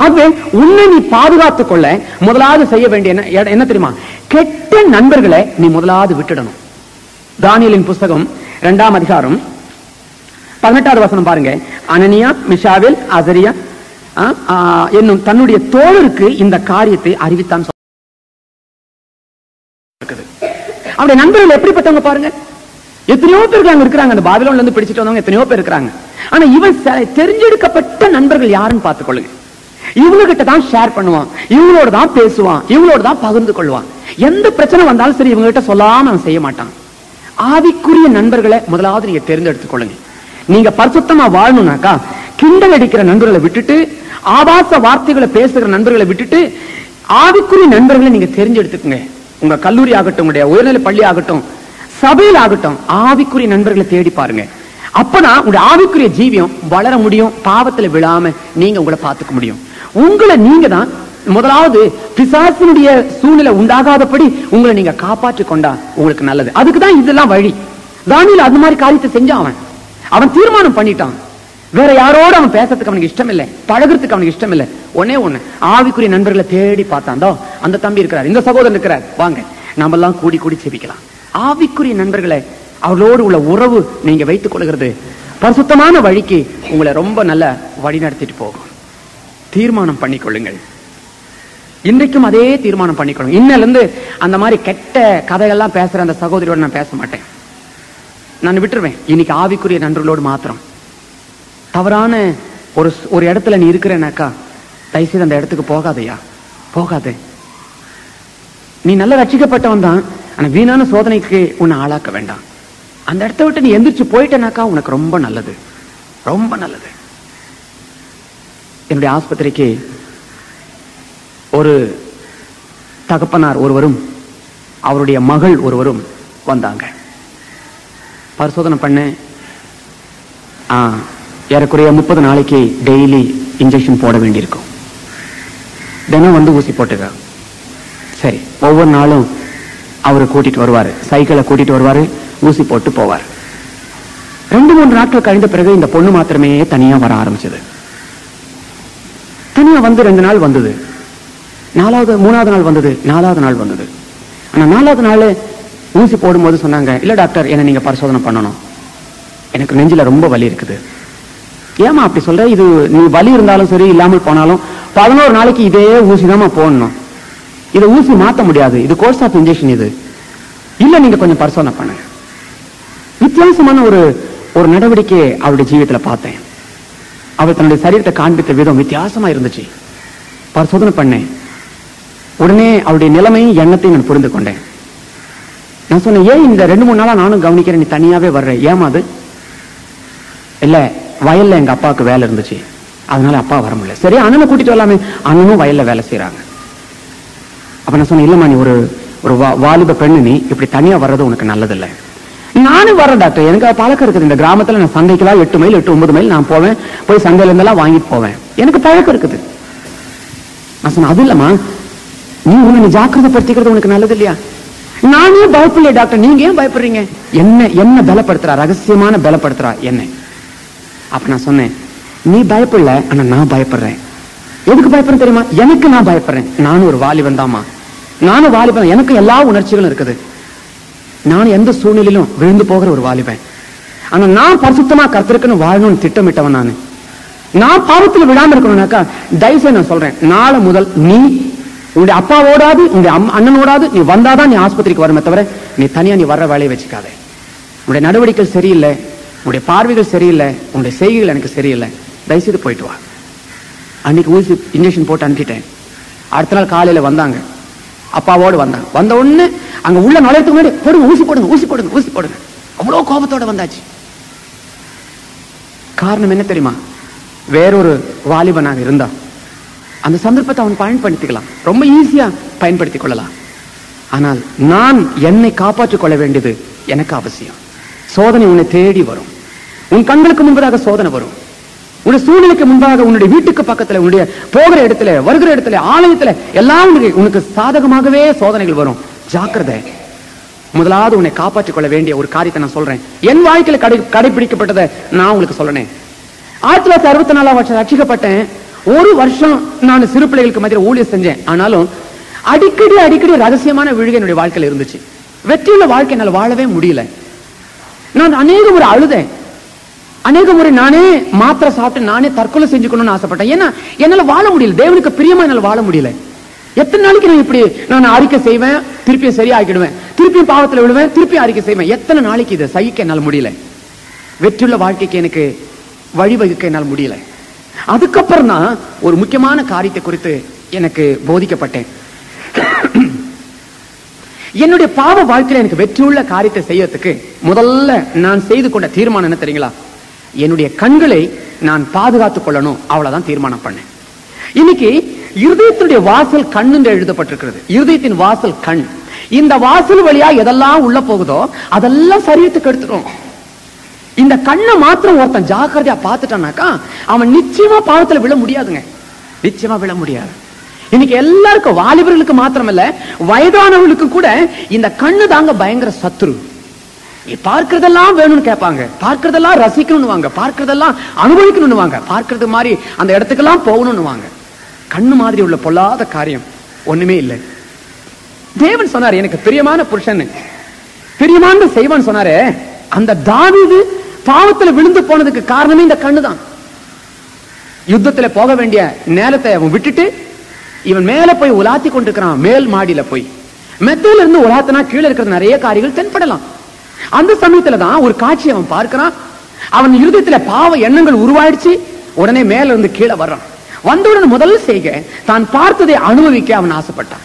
ஆகவே உன்னை நீ பாதுகாத்துக் கொள்ள முதலாவது செய்ய வேண்டிய என்ன எட- என்ன தெரியுமா கெட்ட நண்பர்களை நீ முதலாவது விட்டுடணும் தானியலின் புஸ்தகம் இரண்டாம் அதிகாரம் பதினெட்டாவது வசனம் பாருங்க அனனியா மிஷாவில் அசரியா ஆ, ஆ, என்னும் தன்னுடைய தோழருக்கு இந்த காரியத்தை அறிவித்தான் சொல்ல- இருக்குது. அவருடைய நண்பர்கள் எப்படிப்பட்டவங்க பாருங்க எத்தனையோ பேர் அங்க இருக்கிறாங்க அந்த பாபிலோன்ல இருந்து பிடிச்சிட்டு வந்தவங்க எத்தனையோ பேர் இருக்கிறாங்க ஆனா இவன் ச- தெரிஞ்செடுக்கப்பட்ட நண்பர்கள் யாருன்னு பார்த்துக்கொள்ளுங்க இவங்க கிட்ட தான் ஷேர் பண்ணுவான் இவங்களோட தான் பேசுவான் இவங்களோட தான் பகிர்ந்து கொள்வான் எந்த பிரச்சனை வந்தாலும் சரி இவங்க கிட்ட சொல்லாம அவன் செய்ய மாட்டான் ஆவிக்குரிய நண்பர்களை முதலாவது நீங்க தேர்ந்தெடுத்துக் கொள்ளுங்க நீங்க பரிசுத்தமா வாழணும்னாக்கா கிண்டல் அடிக்கிற நண்பர்களை விட்டுட்டு ஆபாச வார்த்தைகளை பேசுகிற நண்பர்களை விட்டுட்டு ஆவிக்குரிய நண்பர்களை நீங்க தெரிஞ்செடுத்துக்குங்க உங்க கல்லூரி ஆகட்டும் உங்களுடைய உயர்நிலை பள்ளி ஆகட்டும் சபையில் ஆகட்டும் ஆவிக்குரிய நண்பர்களை தேடி பாருங்க அப்பதான் உங்களுடைய ஆவிக்குரிய ஜீவியம் வளர முடியும் பாவத்துல விழாம நீங்க உங்களை பார்த்துக்க முடியும் உங்களை நீங்க தான் முதலாவது பிசாசினுடைய சூழ்நிலை உண்டாகாதபடி உங்களை நீங்க காப்பாற்றிக் கொண்டா உங்களுக்கு நல்லது அதுக்கு தான் இதெல்லாம் வழி தானியேல் அது மாதிரி காரியத்தை செஞ்சான் அவன் அவன் தீர்மானம் பண்ணிட்டான் வேற யாரோட அவன் பேசுறதுக்கு அவனுக்கு இஷ்டம் இல்லை பழகுறதுக்கு அவனுக்கு இஷ்டம் இல்லை ஒன்னே ஒண்ணு ஆவிக்குரிய நண்பர்களை தேடி பார்த்தாண்டோ அந்த தம்பி இருக்கிறார் இந்த சகோதரன் இருக்கிறார் வாங்க நாம எல்லாம் கூடி கூடி செபிக்கலாம் ஆவிக்குரிய நண்பர்களை அவர்களோடு உள்ள உறவு நீங்க வைத்துக் கொள்கிறது பரிசுத்தமான வழிக்கு உங்களை ரொம்ப நல்ல வழி நடத்திட்டு போகும் தீர்மானம் பண்ணிக்கொள்ளுங்கள் இன்றைக்கும் அதே தீர்மானம் பண்ணிக்கொள்ளுங்க இன்னையில இருந்து அந்த மாதிரி கெட்ட கதைகள்லாம் பேசுற அந்த சகோதரியோட நான் பேச மாட்டேன் நான் விட்டுருவேன் இன்னைக்கு ஆவிக்குரிய நண்பர்களோடு மாத்திரம் தவறான ஒரு ஒரு இடத்துல நீ இருக்கிறேனாக்கா தயவுசெய்து அந்த இடத்துக்கு போகாதயா போகாதே நீ நல்ல ரட்சிக்கப்பட்டவன் தான் ஆனா வீணான சோதனைக்கு உன்னை ஆளாக்க வேண்டாம் அந்த இடத்த விட்டு நீ எந்திரிச்சு போயிட்டேனாக்கா உனக்கு ரொம்ப நல்லது ரொம்ப நல்லது என்னுடைய ஆஸ்பத்திரிக்கு ஒரு தகப்பனார் ஒருவரும் அவருடைய மகள் ஒருவரும் வந்தாங்க பரிசோதனை பண்ண ஆ, ஏறக்குறைய முப்பது நாளைக்கு டெய்லி இன்ஜெக்ஷன் போட வேண்டியிருக்கும் தினம் வந்து ஊசி போட்டுக்க சரி ஒவ்வொரு நாளும் அவரை கூட்டிட்டு வருவாரு சைக்கிளை கூட்டிட்டு வருவாரு ஊசி போட்டு போவார் ரெண்டு மூன்று நாட்கள் கழிந்த பிறகு இந்த பொண்ணு மாத்திரமே தனியா வர ஆரம்பிச்சது தனியா வந்து ரெண்டு நாள் வந்தது நாலாவது மூணாவது நாள் வந்தது நாலாவது நாள் வந்தது ஆனா நாலாவது நாள் ஊசி போடும்போது சொன்னாங்க இல்ல டாக்டர் என்ன நீங்க பரிசோதனை பண்ணணும் எனக்கு நெஞ்சில ரொம்ப வலி இருக்குது ஏமா அப்படி சொல்ற இது நீ வலி இருந்தாலும் சரி இல்லாமல் போனாலும் பதினோரு நாளைக்கு இதே ஊசி தான் போடணும் இதை ஊசி மாத்த முடியாது இது கோர்ஸ் ஆஃப் இன்ஜெக்ஷன் இது இல்ல நீங்க கொஞ்சம் பரிசோதனை பண்ணுங்க வித்தியாசமான ஒரு ஒரு நடவடிக்கை அவருடைய ஜீவியத்துல பார்த்தேன் அவர் தன்னுடைய சரீரத்தை காண்பித்த விதம் வித்தியாசமா இருந்துச்சு பரிசோதனை பண்ணேன் உடனே அவருடைய நிலைமையும் எண்ணத்தையும் நான் புரிந்து கொண்டேன் நான் சொன்னேன் ஏன் இந்த ரெண்டு மூணு நாளா நானும் கவனிக்கிறேன் நீ தனியாவே வர்ற ஏமா அது இல்ல வயல்ல எங்க அப்பாவுக்கு வேலை இருந்துச்சு அதனால அப்பா வர முடியல சரி அண்ணனை கூட்டிட்டு வரலாமே அண்ணனும் வயல்ல வேலை செய்யறாங்க அப்ப நான் சொன்னேன் இல்லம்மா நீ ஒரு ஒரு வா- வாலிப பெண்ணு நீ இப்படி தனியா வர்றது உனக்கு நல்லதில்லை நானும் வரேன் டாக்டர் எனக்கு அது பழக்கம் இருக்குது இந்த கிராமத்துல நான் சந்தைக்கெல்லாம் எட்டு மைல் எட்டு ஒன்பது மைல் நான் போவேன் போய் சந்தையில இருந்தெல்லாம் வாங்கிட்டு போவேன் எனக்கு பழக்கம் இருக்குது நான் சொன்னேன் அது இல்லம்மா நீ உன்னை நீ ஜாக்கிரதைப்படுத்திக்கிறது உனக்கு நல்லது இல்லையா நானே பயப்படலையே டாக்டர் நீங்க ஏன் பயப்படுறீங்க என்ன என்ன பலப்படுத்துறா ரகசியமான பலப்படுத்துறா என்ன அப்ப நான் சொன்னேன் நீ பயப்படல ஆனா நான் பயப்படுறேன் எதுக்கு பயப்படுறேன் தெரியுமா எனக்கு நான் பயப்படுறேன் நானும் ஒரு வாலிபன் தாமா நானும் வாலிபன் எனக்கு எல்லா உணர்ச்சிகளும் இருக்குது நான் எந்த சூழ்நிலையிலும் விழுந்து போகிற ஒரு வாலிபன் ஆனா நான் பரிசுத்தமா கர்த்தருக்குன்னு வாழணும்னு திட்டமிட்டவன் நான் நான் பாவத்தில் விழாம இருக்கணும்னாக்கா தயவுசெய்து நான் சொல்றேன் நாளை முதல் நீ உன்னுடைய அப்பாவோடாது உன்னுடைய அம்மா- அண்ணனோடாது நீ வந்தாதான் நீ ஆஸ்பத்திரிக்கு வருமே தவிர நீ தனியா நீ வர்ற வேலையை வச்சுக்காத உன்னுடைய நடவடிக்கைகள் சரியில்லை உன்னுடைய பார்வைகள் சரியில்லை உன்னுடைய செய்கைகள் எனக்கு சரியில்லை தயவுசெய்து போயிட்டு வா அன்னைக்கு ஊசி இன்ஜெக்ஷன் போட்டு அனுப்பிட்டேன் அடுத்த நாள் காலையில வந்தாங்க அப்பாவோடு வந்தாங்க வந்த உடனே அங்க உள்ள நுழையத்துக்கு முன்னாடி போடுங்க ஊசி போடுங்க ஊசி போடுங்க ஊசி போடுங்க அவ்வளவு கோபத்தோட வந்தாச்சு காரணம் என்ன தெரியுமா வேறொரு வாலிபனாக இருந்தா அந்த சந்தர்ப்பத்தை அவன் பயன்படுத்திக்கலாம் ரொம்ப ஈஸியா பயன்படுத்திக் கொள்ளலாம் ஆனால் நான் என்னை காப்பாற்றிக் கொள்ள வேண்டியது எனக்கு அவசியம் சோதனை உன்னை தேடி வரும் உன் கண்களுக்கு முன்பதாக சோதனை வரும் உன்னுடைய சூழ்நிலைக்கு முன்பாக உன்னுடைய வீட்டுக்கு பக்கத்துல உன்னுடைய போகிற இடத்துல வருகிற இடத்துல ஆலயத்துல எல்லாம் உனக்கு உனக்கு சாதகமாகவே சோதனைகள் வரும் ஜாக்கிரதை முதலாவது உன்னை காப்பாற்றிக் கொள்ள வேண்டிய ஒரு காரியத்தை நான் சொல்றேன் என் வாழ்க்கையில கடை கடைபிடிக்கப்பட்டதை நான் உங்களுக்கு சொல்றேன் ஆயிரத்தி தொள்ளாயிரத்தி அறுபத்தி நாலாம் வருஷம் ரட்சிக்கப்பட்டேன் ஒரு வருஷம் நான் சிறு பிள்ளைகளுக்கு மத்தியில் ஊழியர் செஞ்சேன் ஆனாலும் அடிக்கடி அடிக்கடி ரகசியமான விழுகை என்னுடைய வாழ்க்கையில இருந்துச்சு வெற்றியுள்ள வாழ்க்கை என்னால் வாழவே முடியல நான் அநேக முறை அழுதேன் அநேக முறை நானே மாத்திரை சாப்பிட்டு நானே தற்கொலை செஞ்சுக்கணும்னு ஆசைப்பட்டேன் ஏன்னா என்னால வாழ முடியல தேவனுக்கு பிரியமா என்னால வாழ முடியல எத்தனை நாளைக்கு நான் இப்படி நான் அறிக்கை செய்வேன் திருப்பியும் சரியாக்கிடுவேன் திருப்பியும் பாவத்துல விழுவேன் திருப்பியும் அறிக்கை செய்வேன் எத்தனை நாளைக்கு இதை சகிக்க என்னால் முடியல வெற்றியுள்ள வாழ்க்கைக்கு எனக்கு வழிவகுக்க என்னால் முடியல அதுக்கப்புறம் தான் ஒரு முக்கியமான காரியத்தை குறித்து எனக்கு போதிக்கப்பட்டேன் என்னுடைய பாவ வாழ்க்கையில எனக்கு வெற்றியுள்ள காரியத்தை செய்யறதுக்கு முதல்ல நான் செய்து கொண்ட தீர்மானம் என்ன தெரியுங்களா என்னுடைய கண்களை நான் பாதுகாத்துக் கொள்ளணும் அவ்வளவுதான் தீர்மானம் பண்ணேன் இன்னைக்கு இருதயத்தினுடைய வாசல் கண் என்று எழுதப்பட்டிருக்கிறது இருதயத்தின் வாசல் கண் இந்த வாசல் வழியா எதெல்லாம் உள்ள போகுதோ அதெல்லாம் சரீரத்துக்கு எடுத்துரும் இந்த கண்ணை மாத்திரம் ஒருத்தன் ஜாக்கிரதையா பார்த்துட்டானாக்கா அவன் நிச்சயமா பாவத்துல விழ முடியாதுங்க நிச்சயமா விழ முடியாது இன்னைக்கு எல்லாருக்கும் வாலிபர்களுக்கு மாத்திரமல்ல வயதானவர்களுக்கு கூட இந்த கண்ணு தாங்க பயங்கர சத்துரு நீ பார்க்கறதெல்லாம் வேணும்னு கேட்பாங்க பார்க்கறதெல்லாம் ரசிக்கணும்னு வாங்க பார்க்கறதெல்லாம் அனுபவிக்கணும்னு வாங்க பார்க்கறது மாதிரி அந்த இடத்துக்கெல்லாம் போகணும்னு வாங்க கண்ணு மாதிரி உள்ள பொல்லாத காரியம் ஒண்ணுமே இல்லை தேவன் சொன்னார் எனக்கு பிரியமான புருஷன் பிரியமான செய்வான் சொன்னாரு அந்த தாவீது பாவத்துல விழுந்து போனதுக்கு காரணமே இந்த கண்ணு தான் யுத்தத்துல போக வேண்டிய நேரத்தை அவன் விட்டுட்டு இவன் மேல போய் உலாத்தி கொண்டிருக்கிறான் மேல் மாடியில போய் மெத்தையில இருந்து உலாத்தினா கீழே இருக்கிற நிறைய காரியங்கள் தென்படலாம் அந்த சமயத்துல தான் ஒரு காட்சி அவன் பார்க்கிறான் அவன் இருதயத்துல பாவ எண்ணங்கள் உருவாயிடுச்சு உடனே மேல இருந்து கீழே வர்றான் வந்தவுடன் முதல் செய்க தான் பார்த்ததை அனுபவிக்க அவன் ஆசைப்பட்டான்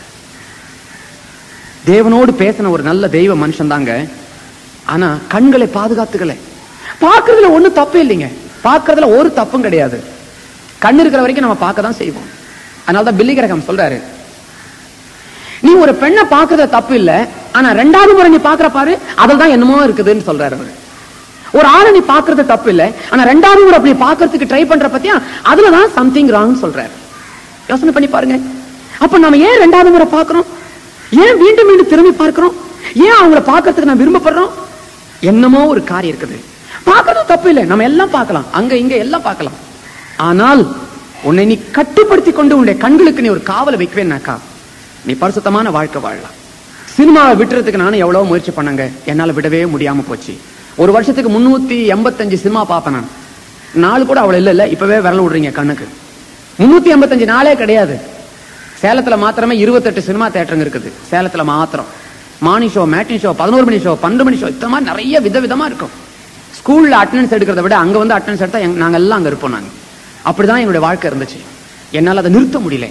தேவனோடு பேசின ஒரு நல்ல தெய்வ மனுஷன் தாங்க ஆனா கண்களை பாதுகாத்துக்கல பார்க்கறதுல ஒண்ணு தப்பு இல்லைங்க பார்க்கறதுல ஒரு தப்பும் கிடையாது கண் இருக்கிற வரைக்கும் நம்ம பார்க்க தான் செய்வோம் அதனாலதான் பில்லி கிரகம் சொல்றாரு நீ ஒரு பெண்ணை பார்க்கறது தப்பு இல்ல ஆனா ரெண்டாவது முறை நீ பாக்குற பாரு அதுல தான் என்னமோ இருக்குதுன்னு சொல்றாரு அவரு ஒரு ஆளை நீ பாக்குறது தப்பு இல்ல ஆனா ரெண்டாவது முறை அப்படி பாக்குறதுக்கு ட்ரை பண்ற பத்தியா அதுலதான் சம்திங் ராங் சொல்றாரு யோசனை பண்ணி பாருங்க அப்ப நம்ம ஏன் ரெண்டாவது முறை பார்க்கிறோம் ஏன் மீண்டும் மீண்டும் திரும்பி பார்க்கிறோம் ஏன் அவங்கள பார்க்கறதுக்கு நான் விரும்பப்படுறோம் என்னமோ ஒரு காரியம் இருக்குது பார்க்கறது தப்பு இல்லை நம்ம எல்லாம் பார்க்கலாம் அங்க இங்க எல்லாம் பார்க்கலாம் ஆனால் உன்னை நீ கட்டுப்படுத்தி கொண்டு உன்னுடைய கண்களுக்கு நீ ஒரு காவலை வைக்கவேனாக்கா நீ பரிசுத்தமான வாழ்க்கை வாழலாம் சினிமாவை விட்டுறதுக்கு நானும் எவ்வளவு முயற்சி பண்ணங்க என்னால விடவே முடியாம போச்சு ஒரு வருஷத்துக்கு முன்னூத்தி எண்பத்தஞ்சு சினிமா பார்ப்பேன் நான் நாலு கூட அவ்வளவு இல்ல இல்ல இப்பவே விரல விடுறீங்க கண்ணுக்கு முன்னூத்தி எண்பத்தஞ்சு நாளே கிடையாது சேலத்துல மாத்திரமே இருபத்தெட்டு சினிமா தேட்டருங்க இருக்குது சேலத்துல மாத்திரம் மார்னிங் ஷோ மேட்டிங் ஷோ பதினோரு மணி ஷோ பன்னெண்டு மணி ஷோ இந்த மாதிரி நிறைய விதவிதமா இருக்கும் ஸ்கூல்ல அட்டண்டன்ஸ் எடுக்கிறத விட அங்க வந்து அட்டண்டன்ஸ் எடுத்தா எங்க- நாங்க எல்லாம் அங்க இருப்போம் நாங்க அப்படிதான் என்னுடைய வாழ்க்கை இருந்துச்சு என்னால அதை நிறுத்த முடியல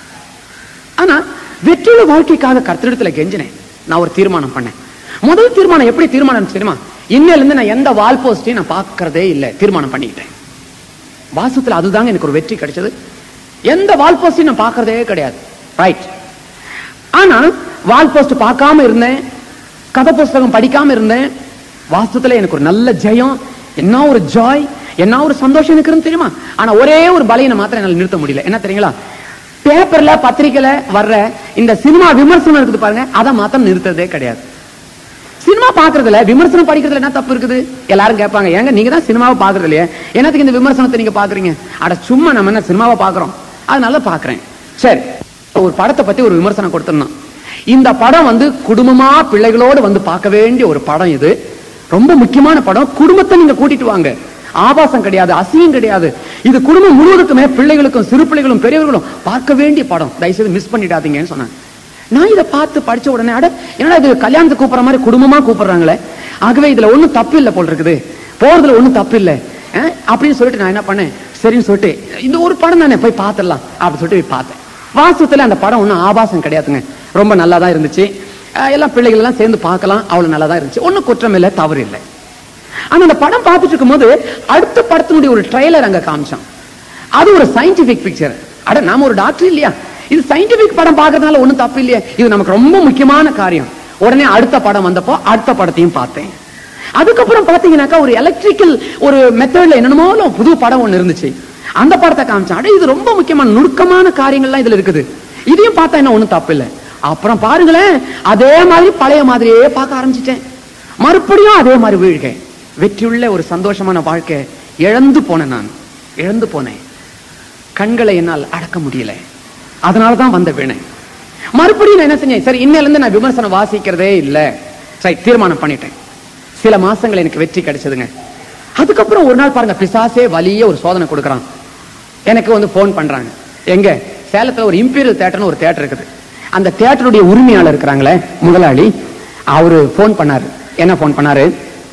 ஆனா வெற்றியுள்ள வாழ்க்கைக்காக கர்த்தரிடத்துல கெஞ்சினேன் நான் ஒரு தீர்மானம் பண்ணேன் முதல் தீர்மானம் எப்படி தீர்மானம் தெரியுமா இன்னையில இருந்து நான் எந்த வால் போஸ்டையும் நான் பார்க்கறதே இல்லை தீர்மானம் பண்ணிக்கிட்டேன் வாசத்துல அதுதாங்க எனக்கு ஒரு வெற்றி கிடைச்சது எந்த வால் போஸ்டையும் நான் பார்க்கறதே கிடையாது ரைட் ஆனா வால் போஸ்ட் பார்க்காம இருந்தேன் கதை புஸ்தகம் படிக்காம இருந்தேன் வாஸ்தத்துல எனக்கு ஒரு நல்ல ஜெயம் என்ன ஒரு ஜாய் என்ன ஒரு சந்தோஷம் எனக்கு இருந்து தெரியுமா ஆனா ஒரே ஒரு பலையினை மாத்திரம் என்னால நிறுத்த முடியல என்ன தெரியுங்களா பேப்பர்ல பத்திரிக்கையில வர்ற இந்த சினிமா விமர்சனம் இருக்குது பாருங்க அதை மாத்திரம் நிறுத்ததே கிடையாது சினிமா பாக்குறதுல விமர்சனம் படிக்கிறதுல என்ன தப்பு இருக்குது எல்லாரும் கேட்பாங்க ஏங்க நீங்க தான் சினிமாவை பாக்குறது இல்லையா என்னத்துக்கு இந்த விமர்சனத்தை நீங்க பாக்குறீங்க அட சும்மா நம்ம என்ன சினிமாவை பாக்குறோம் அதனால பாக்குறேன் சரி ஒரு படத்தை பத்தி ஒரு விமர்சனம் கொடுத்திருந்தோம் இந்த படம் வந்து குடும்பமா பிள்ளைகளோடு வந்து பார்க்க வேண்டிய ஒரு படம் இது ரொம்ப முக்கியமான படம் குடும்பத்தை நீங்க கூட்டிட்டு வாங்க ஆபாசம் கிடையாது அசிங்கம் கிடையாது இது குடும்பம் முழுவதுக்குமே பிள்ளைகளுக்கும் சிறு பிள்ளைகளும் பெரியவர்களும் பார்க்க வேண்டிய படம் தயவுசெய்து மிஸ் பண்ணிடாதீங்கன்னு சொன்னாங்க நான் இதை பார்த்து படிச்ச உடனே அட என்னடா இது கல்யாணத்துக்கு கூப்பிடுற மாதிரி குடும்பமா கூப்பிடுறாங்களே ஆகவே இதுல ஒண்ணும் தப்பு இல்லை போல் இருக்குது போறதுல ஒண்ணும் தப்பு இல்லை அஹ், அப்படின்னு சொல்லிட்டு நான் என்ன பண்ணேன் சரின்னு சொல்லிட்டு இந்த ஒரு படம் தானே போய் பார்த்துடலாம் அப்படின்னு சொல்லிட்டு போய் பார்த்தேன் வாஸ்தவத்துல அந்த படம் ஒன்றும் ஆபாசம் கிடையாதுங்க ரொம்ப நல்லா தான் இருந்துச்சு அஹ், எல்லாம் பிள்ளைகள் எல்லாம் சேர்ந்து பார்க்கலாம் அவ்வளவு நல்லா தான் இருந்துச்சு ஒன்றும் குற்றம் இல்லை தவறு இல்லை ஆனா அந்த படம் பார்த்துட்டு இருக்கும்போது அடுத்த படத்தினுடைய ஒரு ட்ரைலர் அங்க காமிச்சான் அது ஒரு சயின்டிபிக் பிக்சர் அட நாம ஒரு டாக்டர் இல்லையா இது சயின்டிபிக் படம் பார்க்கறதுனால ஒண்ணும் தப்பு இல்லையா இது நமக்கு ரொம்ப முக்கியமான காரியம் உடனே அடுத்த படம் வந்தப்போ அடுத்த படத்தையும் பார்த்தேன் அதுக்கப்புறம் பாத்தீங்கன்னாக்கா ஒரு எலக்ட்ரிக்கல் ஒரு மெத்தட்ல என்னென்னமோ புது படம் ஒண்ணு இருந்துச்சு அந்த படத்தை காமிச்சான் அட இது ரொம்ப முக்கியமான நுணுக்கமான காரியங்கள்லாம் இதுல இருக்குது இதையும் பார்த்தா என்ன ஒண்ணும் தப்பு இல்லை அப்புறம் பாருங்களேன் அதே மாதிரி பழைய மாதிரியே பார்க்க ஆரம்பிச்சிட்டேன் மறுபடியும் அதே மாதிரி வீழ்கை வெற்றியுள்ள ஒரு சந்தோஷமான வாழ்க்கை இழந்து போனேன் நான் இழந்து போனேன் கண்களை என்னால் அடக்க முடியல அதனால தான் வந்த வீணை மறுபடியும் நான் என்ன செஞ்சேன் சரி இன்னையில இருந்து நான் விமர்சனம் வாசிக்கிறதே இல்ல சரி தீர்மானம் பண்ணிட்டேன் சில மாசங்கள் எனக்கு வெற்றி கிடைச்சதுங்க அதுக்கப்புறம் ஒரு நாள் பாருங்க பிசாசே வலிய ஒரு சோதனை கொடுக்குறான் எனக்கு வந்து ஃபோன் பண்றாங்க எங்க சேலத்துல ஒரு இம்பீரியல் தேட்டர்னு ஒரு தேட்டர் இருக்குது அந்த தேட்டருடைய உரிமையாளர் இருக்கிறாங்களே முதலாளி அவரு ஃபோன் பண்ணாரு என்ன ஃபோன் பண்ணாரு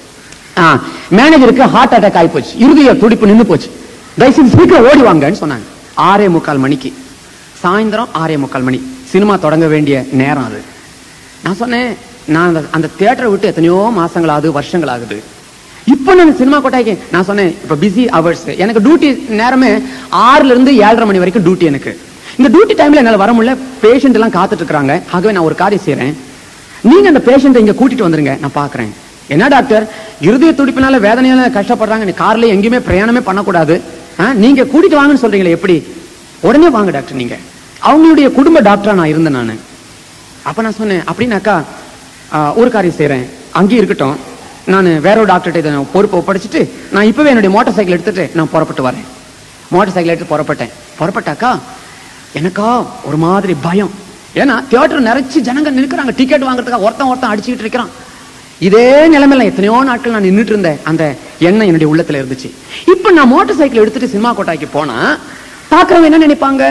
மேனேஜருக்கு ஹார்ட் அட்டாக் ஆகி போச்சு இருதய துடிப்பு நின்னு போச்சு தயவுசெய்து சீக்கிரம் ஓடி வாங்கன்னு சொன்னாங்க ஆறே முக்கால் மணிக்கு சாயந்தரம் ஆறே முக்கால் மணி சினிமா தொடங்க வேண்டிய நேரம் அது நான் சொன்னேன் நான் அந்த அந்த தியேட்டரை விட்டு எத்தனையோ மாசங்கள் ஆகுது வருஷங்கள் ஆகுது இப்போ நான் சினிமா கொட்டாய்க்கு நான் சொன்னேன் இப்ப பிஸி ஹவர்ஸ் எனக்கு டியூட்டி நேரமே ஆறுல இருந்து ஏழரை மணி வரைக்கும் டியூட்டி எனக்கு இந்த டியூட்டி டைம்ல என்னால வர முடியல பேஷண்ட் எல்லாம் காத்துட்டு இருக்காங்க ஆகவே நான் ஒரு காரியம் செய்றேன் நீங்க அந்த பேஷண்ட்டை இங்க கூட்டிட்டு வந்துருங்க நான் பாக்குறேன் என்ன டாக்டர் இருதய துடிப்பினால வேதனையால கஷ்டப்படுறாங்க நீ கார்ல எங்கேயுமே பிரயாணமே பண்ணக்கூடாது ஆ, நீங்க கூட்டிட்டு வாங்கன்னு சொல்றீங்களே எப்படி உடனே வாங்க டாக்டர் நீங்க அவங்களுடைய குடும்ப டாக்டரா நான் இருந்தேன் நானு அப்ப நான் சொன்னேன் அப்படின்னாக்கா ஆ, ஒரு காரியம் செய்றேன் அங்கேயும் இருக்கட்டும் நான் வேற ஒரு டாக்டர்கிட்ட இதை நான் பொறுப்பை ஒப்படைச்சிட்டு நான் இப்பவே என்னுடைய மோட்டார் சைக்கிள் எடுத்துட்டு நான் புறப்பட்டு வரேன் மோட்டார் சைக்கிள் எடுத்து புறப்பட்டேன் புறப்பட்டாக்கா எனக்கா ஒரு மாதிரி பயம் ஏன்னா தியேட்டர் நிறைச்சு ஜனங்க நிற்கிறாங்க டிக்கெட் வாங்குறதுக்காக ஒருத்தன் ஒருத்தன் அடிச்சுக்கிட்டு இருக்கிறான் இதே நிலைமையில எத்தனையோ நாட்கள் நான் நின்னுட்டு இருந்தேன் அந்த எண்ணம் என்னுடைய உள்ளத்துல இருந்துச்சு இப்ப நான் மோட்டார் சைக்கிள் எடுத்துட்டு சினிமா கோட்டாய்க்கு போனா பாக்குறவங்க என்ன நினைப்பாங்க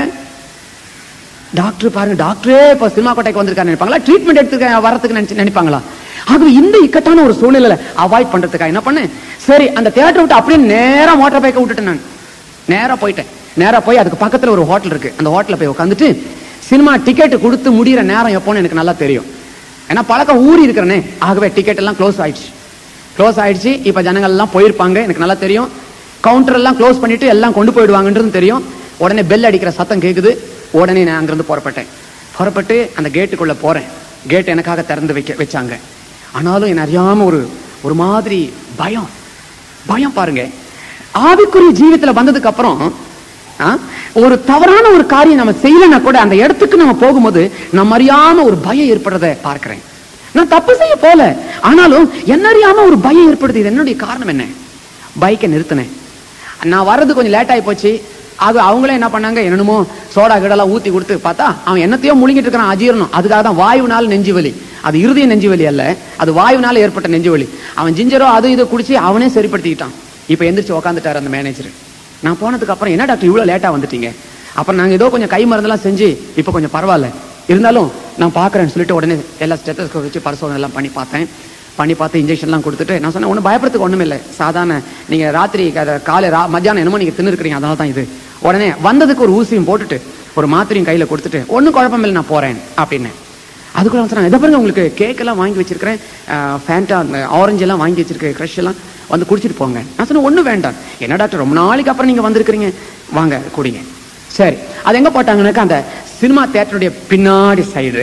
டாக்டர் பாருங்க டாக்டரே இப்ப சினிமா கோட்டைக்கு வந்திருக்காரு நினைப்பாங்களா ட்ரீட்மெண்ட் எடுத்துக்க வரதுக்கு நினைச்சு நினைப்பாங்களா ஆகவே இந்த இக்கட்டான ஒரு சூழ்நிலையில அவாய்ட் பண்றதுக்காக என்ன பண்ணேன் சரி அந்த தியேட்டர் விட்டு அப்படியே நேரா மோட்டார் பைக்கை விட்டுட்டேன் நான் நேரா போயிட்டேன் நேரா போய் அதுக்கு பக்கத்துல ஒரு ஹோட்டல் இருக்கு அந்த ஹோட்டல்ல போய் உட்காந்துட்டு சினிமா டிக்கெட் கொடுத்து முடியிற நேரம் எப்போன்னு எனக்கு நல்லா தெரியும் ஏன்னா பழக்கம் ஊறி இருக்கிறனே ஆகவே டிக்கெட் எல்லாம் க்ளோஸ் ஆயிடுச்சு க்ளோஸ் ஆயிடுச்சு இப்ப ஜனங்கள் எல்லாம் போயிருப்பாங்க எனக்கு நல்லா தெரியும் கவுண்டர் எல்லாம் க்ளோஸ் பண்ணிட்டு எல்லாம் கொண்டு போயிடுவாங்கன்றது தெரியும் உடனே பெல் அடிக்கிற சத்தம் கேக்குது உடனே நான் அங்கிருந்து புறப்பட்டேன் புறப்பட்டு அந்த கேட்டுக்குள்ள போறேன் கேட் எனக்காக திறந்து வைக்க வச்சாங்க ஆனாலும் என்ன அறியாம ஒரு ஒரு மாதிரி பயம் பயம் பாருங்க ஆவிக்குரிய ஜீவித்துல வந்ததுக்கு அப்புறம் ஆ, ஒரு தவறான ஒரு காரியம் நம்ம செய்யலைன்னா கூட அந்த இடத்துக்கு நம்ம போகும்போது நம்ம அறியாம ஒரு பயம் ஏற்படுறத பார்க்கிறேன் நான் தப்பு செய்ய போல ஆனாலும் என்ன அறியாம ஒரு பயம் ஏற்படுது இது என்னுடைய காரணம் என்ன பைக்கை நிறுத்தினேன் நான் வர்றது கொஞ்சம் லேட் ஆகி போச்சு அது அவங்களே என்ன பண்ணாங்க என்னமோ சோடா கிடலாம் ஊத்தி கொடுத்து பார்த்தா அவன் என்னத்தையோ முழுங்கிட்டு இருக்கிறான் அஜீரணம் அதுக்காக தான் வாயுனால நெஞ்சு வலி அது இருதய நெஞ்சு வலி அல்ல அது வாயுனால ஏற்பட்ட நெஞ்சு வலி அவன் ஜிஞ்சரோ அது இதை குடிச்சு அவனே சரிப்படுத்திக்கிட்டான் இப்ப எந்திரிச்சு உக்காந்துட்டாரு அந்த மேனேஜர் நான் போனதுக்கு அப்புறம் என்ன டாக்டர் இவ்வளவு லேட்டா வந்துட்டீங்க அப்புறம் நாங்க ஏதோ கொஞ்சம் கை மருந்தெல்லாம் செஞ்சு இப்ப கொஞ்சம் பரவாயில்ல இருந்தாலும் நான் பாக்குறேன்னு சொல்லிட்டு உடனே எல்லா ஸ்டெத்தஸ்கோப் வச்சு பரிசோதனை எல்லாம் பண்ணி பார்த்தேன் பண்ணி பார்த்து இன்ஜெக்ஷன்லாம் கொடுத்துட்டு நான் சொன்னேன் ஒன்றும் பயப்படுறதுக்கு ஒண்ணும் இல்லை சாதாரண நீங்க ராத்திரி க- காலை ரா மத்தியானம் என்னமோ நீங்க தின்னு இருக்கிறீங்க அதனால தான் இது உடனே வந்ததுக்கு ஒரு ஊசியும் போட்டுட்டு ஒரு மாத்திரையும் கையில கொடுத்துட்டு ஒன்றும் குழப்பம் இல்லை நான் போறேன் அப்படின்னு அதுக்குள்ள வந்து சொன்னாங்க இதை பாருங்க உங்களுக்கு கேக் எல்லாம் வாங்கி வச்சிருக்கிறேன் ஃபேண்டா ஆரஞ்சு எல்லாம் வாங்கி வச்சிருக்கேன் க்ரஷ் எல்லாம் வந்து குடிச்சிட்டு போங்க நான் சொன்னேன் ஒண்ணும் வேண்டாம் என்ன டாக்டர் ரொம்ப நாளைக்கு அப்புறம் நீங்க வந்திருக்கிறீங்க வாங்க குடிங்க சரி அது எங்க போட்டாங்கன்னாக்கா அந்த சினிமா தியேட்டருடைய பின்னாடி சைடு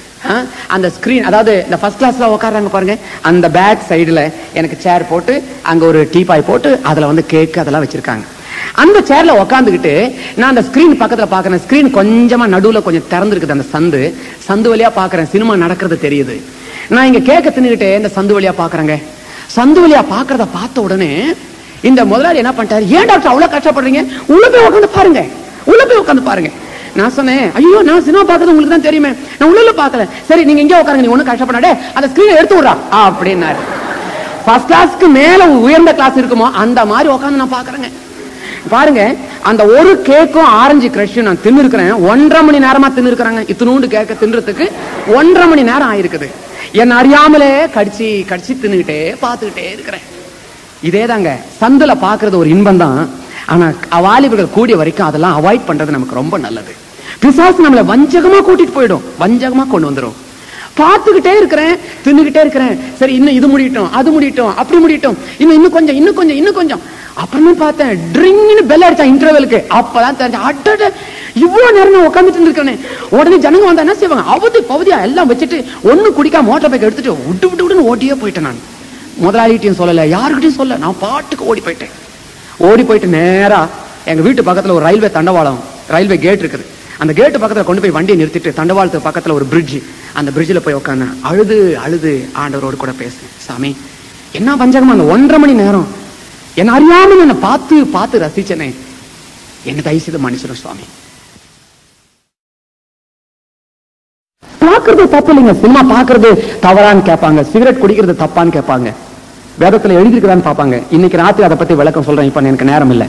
அந்த ஸ்கிரீன் அதாவது இந்த ஃபர்ஸ்ட் கிளாஸ்ல உட்கார்றாங்க பாருங்க அந்த பேக் சைடுல எனக்கு சேர் போட்டு அங்க ஒரு டீபாய் போட்டு அதுல வந்து கேக் அதெல்லாம் வச்சிருக்காங்க அந்த சேர்ல உக்காந்துக்கிட்டு நான் அந்த ஸ்கிரீன் பக்கத்துல பாக்குறேன் ஸ்கிரீன் கொஞ்சமா நடுவுல கொஞ்சம் திறந்திருக்குது அந்த சந்து சந்து வழியா பாக்குறேன் சினிமா நடக்கிறது தெரியுது நான் இங்க கேக்க தின்னுகிட்டே இந்த சந்து வழியா பாக்குறேங்க சந்து வழியா பாக்குறத பார்த்த உடனே இந்த முதலாளி என்ன பண்ணிட்டாரு ஏன் டாக்டர் அவ்வளவு கஷ்டப்படுறீங்க உள்ள போய் உட்காந்து பாருங்க உள்ள போய் உட்காந்து பாருங்க நான் சொன்னேன் ஐயோ நான் சினிமா பார்க்கறது உங்களுக்கு தான் தெரியுமே நான் உள்ள பார்க்கல சரி நீங்க இங்கே உட்காருங்க நீ ஒண்ணும் கஷ்டப்படாடே அந்த ஸ்கிரீனை எடுத்து விடுறா அப்படின்னாரு ஃபர்ஸ்ட் கிளாஸ்க்கு மேல உயர்ந்த கிளாஸ் இருக்குமோ அந்த மாதிரி உட்காந்து நான் பாக்குறேங்க பாருங்க அந்த ஒரு கேக்கும் ஆரஞ்சு கிரஷும் நான் தின்னு இருக்கிறேன் ஒன்றரை மணி நேரமா தின்னு இருக்கிறாங்க இத்தினூண்டு கேக்க தின்றதுக்கு ஒன்றரை மணி நேரம் ஆயிருக்குது என்ன அறியாமலே கடிச்சு கடிச்சு தின்னுகிட்டே பார்த்துக்கிட்டே இருக்கிறேன் இதேதாங்க சந்துல பாக்குறது ஒரு இன்பம் தான் ஆனா வாலிபர்கள் கூடிய வரைக்கும் அதெல்லாம் அவாய்ட் பண்றது நமக்கு ரொம்ப நல்லது பிசாசு நம்மளை வஞ்சகமா கூட்டிட்டு போயிடும் வஞ்சகமா கொண்டு வந்துரும் பார்த்துக்கிட்டே இருக்கிறேன் தின்னுகிட்டே இருக்கிறேன் சரி இன்னும் இது முடியட்டும் அது முடியட்டும் அப்படி முடியட்டும் இன்னும் இன்னும் கொஞ்சம் இன்னும் கொஞ்சம் இன்னும் கொஞ்சம் அப்புறமே பார்த்தேன் ட்ரிங்னு பெல் அடிச்சா இன்டர்வெலுக்கு அப்பதான் தெரிஞ்ச அட்டட இவ்வளவு நேரம் நான் உட்காந்துட்டு இருந்திருக்கேன் உடனே ஜனங்க வந்தா என்ன செய்வாங்க அவதி பகுதியா எல்லாம் வச்சுட்டு ஒண்ணு குடிக்காம மோட்டர் பைக் எடுத்துட்டு விட்டு விட்டு விட்டுன்னு ஓட்டியே போயிட்டேன் நான் முதலாளிகிட்டையும் சொல்லல யாருக்கிட்டையும் சொல்ல நான் பாட்டுக்கு ஓடி போயிட்டேன் ஓடி போயிட்டு நேரா எங்க வீட்டு பக்கத்துல ஒரு ரயில்வே தண்டவாளம் ரயில்வே கேட் இருக்குது அந்த கேட்டு பக்கத்துல கொண்டு போய் வண்டியை நிறுத்திட்டு தண்டவாளத்துக்கு பக்கத்துல ஒரு பிரிட்ஜ் அந்த பிரிட்ஜில் போய் உட்காந்தேன் அழுது அழுது ஆண்டவரோடு கூட பேசுறேன் சாமி என்ன பஞ்சகமா அந்த ஒன்றரை மணி நேரம் என்ன அறியாம என்னை பார்த்து பார்த்து ரசிச்சனே என்ன தயவு செய்து மன்னிச்சிடும் சுவாமி பாக்குறது தப்பு இல்லைங்க சினிமா பாக்குறது தவறான்னு கேட்பாங்க சிகரெட் குடிக்கிறது தப்பான்னு கேட்பாங்க வேதத்துல எழுதிருக்குதான்னு பார்ப்பாங்க இன்னைக்கு ராத்திரி அதை பத்தி விளக்கம் சொல்றேன் இப்ப எனக்கு நேரம் இல்லை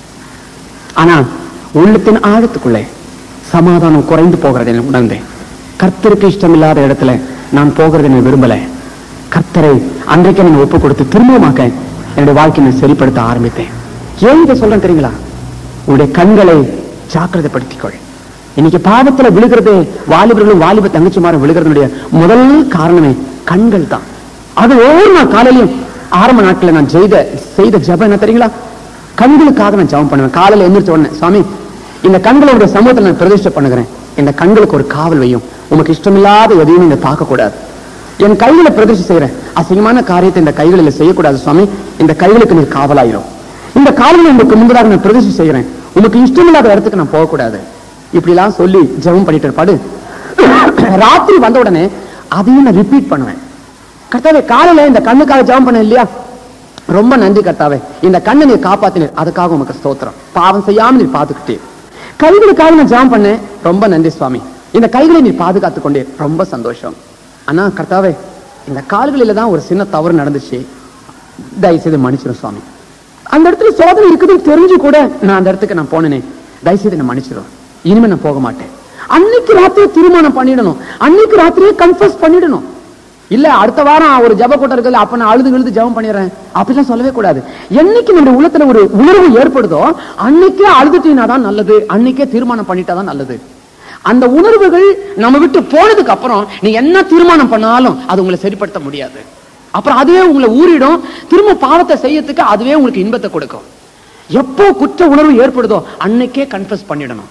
ஆனா உள்ளத்தின் ஆழத்துக்குள்ளே சமாதானம் குறைந்து போகிறதை நான் உணர்ந்தேன் கர்த்தருக்கு இஷ்டமில்லாத இடத்துல நான் போகிறதை நான் விரும்பல கர்த்தரை அன்றைக்கு நான் ஒப்பு கொடுத்து திரும்பமாக என்னுடைய வாழ்க்கையை நான் சரிப்படுத்த ஆரம்பித்தேன் ஏன் இதை சொல்றேன் தெரியுங்களா உங்களுடைய கண்களை ஜாக்கிரதைப்படுத்திக்கொள் இன்னைக்கு பாவத்துல விழுகிறது வாலிபர்களும் வாலிப தங்கச்சிமாரும் விழுகிறதுடைய முதல் காரணமே கண்கள் தான் அது ஒவ்வொரு நாள் காலையிலும் ஆரம்ப நாட்களில் நான் செய்த செய்த ஜெபம் என்ன தெரியுங்களா கண்களுக்காக நான் ஜெபம் பண்ணுவேன் காலையில எந்திரிச்ச உடனே சுவாமி இந்த கண்களுடைய சமூகத்தில் நான் பிரதிஷ்டை பண்ணுகிறேன் இந்த கண்களுக்கு ஒரு காவல் வையும் உமக்கு இஷ்டமில்லாத எதையும் நீங்க பார்க்க கூடாது என் கைகளை பிரதிஷ்டை செய்யறேன் அசிங்கமான காரியத்தை இந்த கைகளில் செய்யக்கூடாது சுவாமி இந்த கைகளுக்கு நீர் காவலாயிரும் இந்த காலையில் உங்களுக்கு முன்பதாக நான் பிரதிஷ்டை செய்யறேன் உமக்கு இஷ்டமில்லாத இடத்துக்கு நான் போகக்கூடாது இப்படிலாம் சொல்லி ஜெபம் பண்ணிட்டு இருப்பாடு ராத்திரி வந்த உடனே அதையும் நான் ரிப்பீட் பண்ணுவேன் கர்த்தாவே காலையில இந்த கண்ணுக்காக ஜெபம் பண்ண இல்லையா ரொம்ப நன்றி கர்த்தாவே இந்த கண்ணை நீர் காப்பாத்தினீர் அதுக்காக உமக்கு ஸ்தோத்திரம் பாவம் செய்யாம நீர் பாத்துக்கிட்டே கைகளுக்காக நான் ஜெபம் பண்ணேன் ரொம்ப நன்றி சுவாமி இந்த கைகளை நீர் பாதுகாத்துக் கொண்டே ரொம்ப சந்தோஷம் அண்ணா கர்த்தாவே இந்த கால்களில தான் ஒரு சின்ன தவறு நடந்துச்சு தயவுசெய்து மன்னிச்சிடும் சுவாமி அந்த இடத்துல சோதனை இருக்குதுன்னு தெரிஞ்சு கூட நான் அந்த இடத்துக்கு நான் போனேனே தயவுசெய்து என்ன மன்னிச்சிடும் இனிமே நான் போக மாட்டேன் அன்னைக்கு ராத்திரியே தீர்மானம் பண்ணிடணும் அன்னைக்கு ராத்திரியே கன்ஃபஸ் பண்ணிடணும் இல்ல அடுத்த வாரம் ஒரு ஜப கூட்டம் இருக்குல்ல அப்ப நான் அழுது விழுது ஜெபம் பண்ணிடுறேன் அப்படிலாம் சொல்லவே கூடாது என்னைக்கு நம்முடைய உள்ளத்துல ஒரு உணர்வு ஏற்படுதோ அன்னைக்கே அழுதுட்டீங்கன்னா தான் நல்லது அன்னைக்கே தீர்மானம் பண்ணிட்டா தான் நல்லது அந்த உணர்வுகள் நம்ம விட்டு போனதுக்கு அப்புறம் நீ என்ன தீர்மானம் பண்ணாலும் அது உங்களை சரிப்படுத்த முடியாது அப்புறம் அதுவே உங்களை ஊறிடும் திரும்ப பாவத்தை செய்யறதுக்கு அதுவே உங்களுக்கு இன்பத்தை கொடுக்கும் எப்போ குற்ற உணர்வு ஏற்படுதோ அன்னைக்கே கன்ஃபஸ் பண்ணிடணும்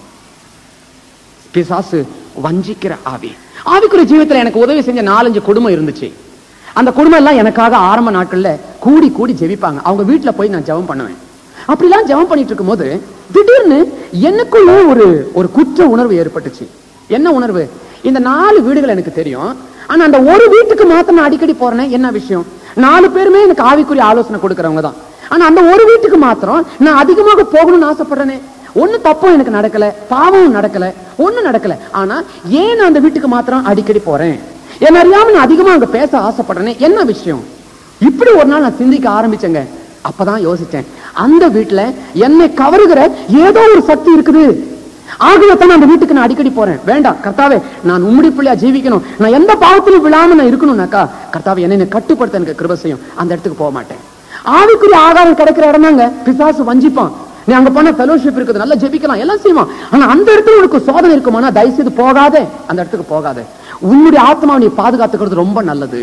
பிசாசு வஞ்சிக்கிற ஆவி ஆவிக்குரிய ஜீவிதத்துல எனக்கு உதவி செஞ்ச நாலஞ்சு குடும்பம் இருந்துச்சு அந்த குடும்பம் எல்லாம் எனக்காக ஆரம்ப நாட்கள்ல கூடி கூடி ஜெபிப்பாங்க அவங்க வீட்டுல போய் நான் ஜெபம் பண்ணுவேன் அப்படிலாம் ஜெபம் பண்ணிட்டு இருக்கும்போது திடீர்னு எனக்குள்ள ஒரு ஒரு குற்ற உணர்வு ஏற்பட்டுச்சு என்ன உணர்வு இந்த நாலு வீடுகள் எனக்கு தெரியும் ஆனா அந்த ஒரு வீட்டுக்கு மாத்திரம் நான் அடிக்கடி போறேனே என்ன விஷயம் நாலு பேருமே எனக்கு ஆவிக்குரிய ஆலோசனை கொடுக்கறவங்க தான் ஆனா அந்த ஒரு வீட்டுக்கு மாத்திரம் நான் அதிகமாக போகணும்னு ஆசைப்படுறேனே ஒண்ணு தப்பும் எனக்கு நடக்கல பாவமும் நடக்கல ஒண்ணு நடக்கல ஆனா ஏன் நான் அந்த வீட்டுக்கு மாத்திரம் அடிக்கடி போறேன் என்ன அறியாம நான் அதிகமா அங்க பேச ஆசைப்படுறேனே என்ன விஷயம் இப்படி ஒரு நாள் நான் சிந்திக்க ஆரம்பிச்சேங்க அப்பதான் யோசிச்சேன் அந்த வீட்டுல என்னை கவருகிற ஏதோ ஒரு சக்தி இருக்குது ஆகவே தான் அந்த வீட்டுக்கு நான் அடிக்கடி போறேன் வேண்டாம் கர்த்தாவே நான் உம்முடி பிள்ளையா ஜீவிக்கணும் நான் எந்த பாவத்திலும் விழாம நான் இருக்கணும்னாக்கா கர்த்தாவே என்னை கட்டுப்படுத்த எனக்கு கிருப செய்யும் அந்த இடத்துக்கு போக மாட்டேன் ஆவிக்குரிய ஆகாரம் கிடைக்கிற இடமாங்க பிசாசு வஞ்சிப்பான் நீ அங்க போன ஃபெலோஷிப் இருக்குது நல்லா ஜெபிக்கலாம் எல்லாம் செய்வான் ஆனா அந்த இடத்துல உனக்கு சோதனை இருக்குமானா தயவு செய்து போகாதே அந்த இடத்துக்கு போகாதே உன்னுடைய ஆத்மாவை நீ பாதுகாத்துக்கிறது ரொம்ப நல்லது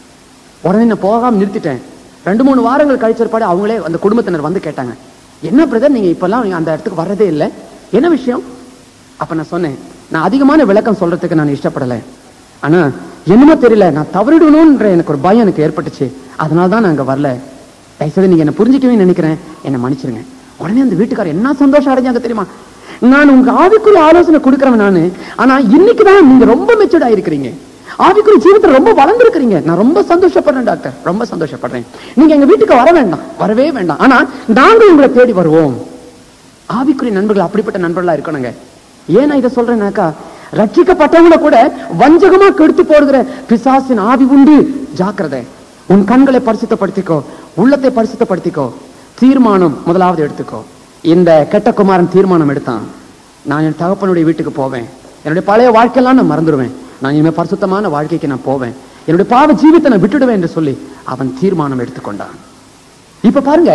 உடனே நான் போகாம நிறுத்திட்டேன் ரெண்டு மூணு வாரங்கள் கழிச்சிருப்பாடு அவங்களே அந்த குடும்பத்தினர் வந்து கேட்டாங்க என்ன பிரதர் நீங்க இப்பெல்லாம் நீங்க அந்த இடத்துக்கு வர்றதே இல்லை என்ன விஷயம் அப்ப நான் சொன்னேன் நான் அதிகமான விளக்கம் சொல்றதுக்கு நான் இஷ்டப்படல ஆனா என்னமோ தெரியல நான் தவறிடணும்ன்ற எனக்கு ஒரு பயம் எனக்கு ஏற்பட்டுச்சு அதனால தான் நான் அங்க வரல தயவுசெய்து நீங்க என்ன புரிஞ்சுக்கவே நினைக்கிறேன் என்ன மன்னிச்சிருங்க உடனே அந்த வீட்டுக்காரர் என்ன சந்தோஷம் அடைஞ்சாங்க தெரியுமா நான் உங்க ஆவிக்குரிய ஆலோசனை கொடுக்கறவன் நானு ஆனா இன்னைக்கு தான் நீங்க ரொம்ப மெச்சூர்ட் ஆயிருக்கிறீங்க ஆவிக்குரிய ஜீவிதத்துல ரொம்ப வளர்ந்துருக்கிறீங்க நான் ரொம்ப சந்தோஷப்படுறேன் டாக்டர் ரொம்ப சந்தோஷப்படுறேன் நீங்க எங்க வீட்டுக்கு வர வேண்டாம் வரவே வேண்டாம் ஆனா நாங்க உங்களை தேடி வருவோம் ஆவிக்குரிய நண்பர்கள் அப்படிப்பட்ட நண்பர்களா இருக்கணுங்க ஏன் நான் இதை சொல்றேன்னாக்கா ரட்சிக்கப்பட்டவங்கள கூட வஞ்சகமா கெடுத்து போடுகிற பிசாசின் ஆவி உண்டு ஜாக்கிரதை உன் கண்களை பரிசுத்தப்படுத்திக்கோ உள்ளத்தை பரிசுத்தப்படுத்திக்கோ தீர்மானம் முதலாவது எடுத்துக்கோ இந்த கெட்ட குமாரன் தீர்மானம் எடுத்தான் நான் என் தகப்பனுடைய வீட்டுக்கு போவேன் என்னுடைய பழைய வாழ்க்கையெல்லாம் நான் மறந்துடுவேன் நான் இனிமே பரிசுத்தமான வாழ்க்கைக்கு நான் போவேன் என்னுடைய பாவ ஜீவித்தை நான் விட்டுடுவேன் என்று சொல்லி அவன் தீர்மானம் எடுத்துக்கொண்டான் இப்ப பாருங்க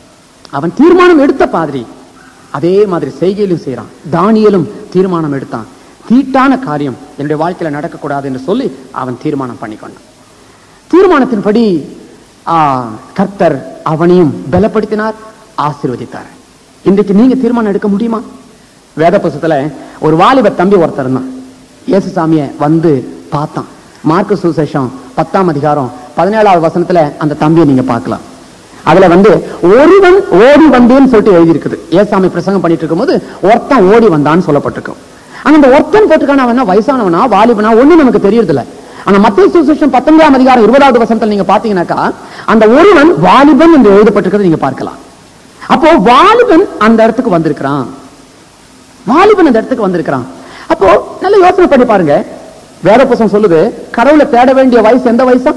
அவன் தீர்மானம் எடுத்த பாதிரி அதே மாதிரி செய்கையிலும் செய்யறான் தானியலும் தீர்மானம் எடுத்தான் தீட்டான காரியம் என்னுடைய வாழ்க்கையில நடக்கக்கூடாது என்று சொல்லி அவன் தீர்மானம் பண்ணிக்கொண்டான் தீர்மானத்தின்படி ஆ, கர்த்தர் அவனையும் பலப்படுத்தினார் ஆசீர்வதித்தார் இன்றைக்கு நீங்க தீர்மானம் எடுக்க முடியுமா வேத புஸ்தகத்துல ஒரு வாலிப தம்பி ஒருத்தர் இருந்தான் இயேசு சாமியை வந்து பார்த்தான் மார்க்கு சுசேஷம் பத்தாம் அதிகாரம் பதினேழாவது வசனத்துல அந்த தம்பியை நீங்க பார்க்கலாம் அதுல வந்து ஒருவன் ஓடி வந்தேன்னு சொல்லிட்டு எழுதி இருக்குது ஏசாமி பிரசங்கம் பண்ணிட்டு இருக்கும்போது ஒருத்தன் ஓடி வந்தான்னு சொல்லப்பட்டிருக்கும் ஆனா அந்த ஒருத்தன் போட்டுக்கான அவன் என்ன வயசானவனா வாலிபனா ஒண்ணு நமக்கு தெரியறது இல்ல ஆனா மத்திய சுசேஷம் பத்தொன்பதாம் அதிகாரம் இருபதாவது வசனத்துல நீங்க பாத்தீங்கன்னாக்கா அந்த ஒருவன் வாலிபன் என்று எழுதப்பட்டிருக்கிறது நீங்க பார்க்கலாம் அப்போ வாலிபன் அந்த இடத்துக்கு வந்திருக்கிறான் வாலிபன் அந்த இடத்துக்கு வந்திருக்கிறான் அப்போ நல்ல யோசனை பண்ணி பாருங்க வேத புஸ்தகம் சொல்லுது கடவுளை தேட வேண்டிய வயசு எந்த வயசா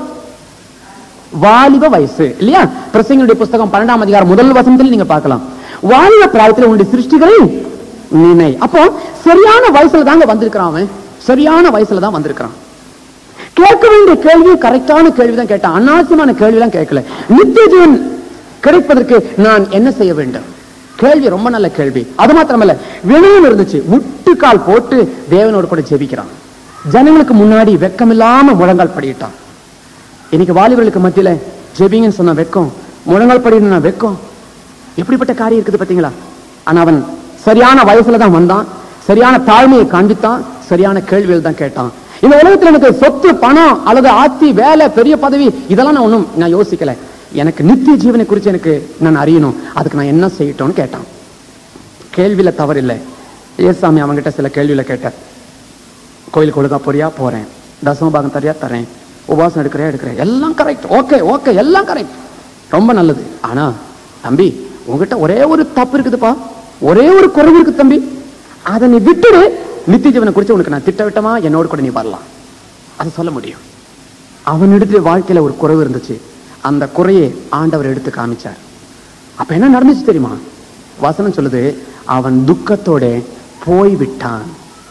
வாலிப வயசு இல்லையா பிரசங்களுடைய புஸ்தகம் பன்னெண்டாம் அதிகாரம் முதல் வசனத்தில் நீங்க பார்க்கலாம் வாலிப பிராயத்தில் உன்னுடைய சிருஷ்டிகளை நினை அப்போ சரியான வயசுல தாங்க வந்திருக்கிறான் அவன் சரியான வயசுல தான் வந்திருக்கிறான் கேட்க வேண்டிய கேள்வி கரெக்டான கேள்வி தான் கேட்டான் அனாவசியமான கேள்வி தான் கேட்கல நித்திய ஜீவன் கிடைப்பதற்கு நான் என்ன செய்ய வேண்டும் கேள்வி ரொம்ப நல்ல கேள்வி அது மாத்திரமல்ல வினயம் இருந்துச்சு முட்டுக்கால் போட்டு தேவனோடு கூட ஜெபிக்கிறான் ஜனங்களுக்கு முன்னாடி வெக்கமில்லாம முழங்கால் படியிட்டான் இன்னைக்கு வாலிபர்களுக்கு மத்தியில ஜெபிங்கன்னு சொன்ன வெக்கம் முழங்கால் படினா வெக்கம் எப்படிப்பட்ட காரியம் இருக்குது பாத்தீங்களா ஆனா அவன் சரியான வயசுல தான் வந்தான் சரியான தாழ்மையை காண்பித்தான் சரியான கேள்விகள் தான் கேட்டான் இந்த உலகத்துல எனக்கு சொத்து பணம் அல்லது ஆட்சி வேலை பெரிய பதவி இதெல்லாம் நான் ஒண்ணும் நான் யோசிக்கல எனக்கு நித்திய ஜீவனை குறித்து எனக்கு நான் அறியணும் அதுக்கு நான் என்ன செய்யட்டும்னு கேட்டான் கேள்வியில தவறில்லை ஏசாமி அவன்கிட்ட சில கேள்வியில கேட்டார் கோயிலுக்கு ஒழுங்கா போறியா போறேன் தசம பாகம் தரியா தரேன் உபவாசம் எடுக்கிறியா எடுக்கிறேன் எல்லாம் கரெக்ட் ஓகே ஓகே எல்லாம் கரெக்ட் ரொம்ப நல்லது ஆனா தம்பி உங்ககிட்ட ஒரே ஒரு தப்பு இருக்குதுப்பா ஒரே ஒரு குறைவு இருக்கு தம்பி அதை நீ விட்டுடு நித்திய ஜீவனை குறித்து உனக்கு நான் திட்டவிட்டமா என்னோட கூட நீ வரலாம் அதை சொல்ல முடியும் அவனிடத்துல வாழ்க்கையில ஒரு குறைவு இருந்துச்சு அந்த குறையை ஆண்டவர் எடுத்து காமிச்சார் அப்ப என்ன நடந்துச்சு தெரியுமா வசனம் சொல்லுது அவன் துக்கத்தோட போய் விட்டான்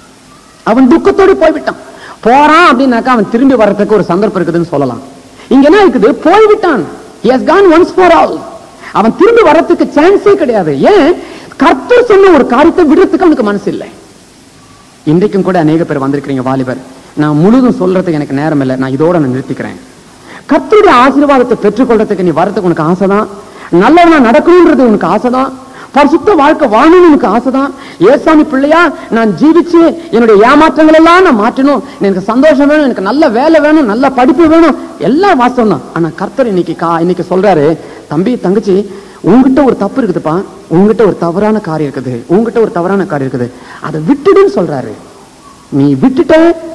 அவன் துக்கத்தோடு போய்விட்டான் போறான் அப்படின்னாக்கா அவன் திரும்பி வர்றதுக்கு ஒரு சந்தர்ப்பம் இருக்குதுன்னு சொல்லலாம் இங்க என்ன இருக்குது போய்விட்டான் he has gone once for all அவன் திரும்பி வர்றதுக்கு சான்ஸே கிடையாது ஏன் கர்த்தர் சொன்ன ஒரு காரியத்தை விடுறதுக்கு அவனுக்கு மனசு இல்லை இன்றைக்கும் கூட அநேக பேர் வந்திருக்கிறீங்க வாலிபர் நான் முழுதும் சொல்றதுக்கு எனக்கு நேரம் இல்லை நான் இதோட நான் நிறுத்திக்கிறேன் கர்த்தருடைய ஆசீர்வாதத்தை பெற்றுக்கொள்றதுக்கு நீ வரதுக்கு உனக்கு ஆசைதான் நல்லவனா நடக்கணும்ன்றது உனக்கு ஆசைதான் பரிசுத்த வாழ்க்கை வாழணும்னு உனக்கு ஆசைதான் ஏசாமி பிள்ளையா நான் ஜீவிச்சு என்னுடைய ஏமாற்றங்கள் எல்லாம் நான் மாற்றணும் எனக்கு சந்தோஷம் வேணும் எனக்கு நல்ல வேலை வேணும் நல்ல படிப்பு வேணும் எல்லாம் வாஸ்தவம் தான் ஆனா கர்த்தர் இன்னைக்கு கா இன்னைக்கு சொல்றாரு தம்பி தங்கச்சி உங்ககிட்ட ஒரு தப்பு இருக்குதுப்பா உங்ககிட்ட ஒரு தவறான காரியம் இருக்குது உங்ககிட்ட ஒரு தவறான காரியம் இருக்குது அதை விட்டுடுன்னு சொல்றாரு நீ விட்டுட்ட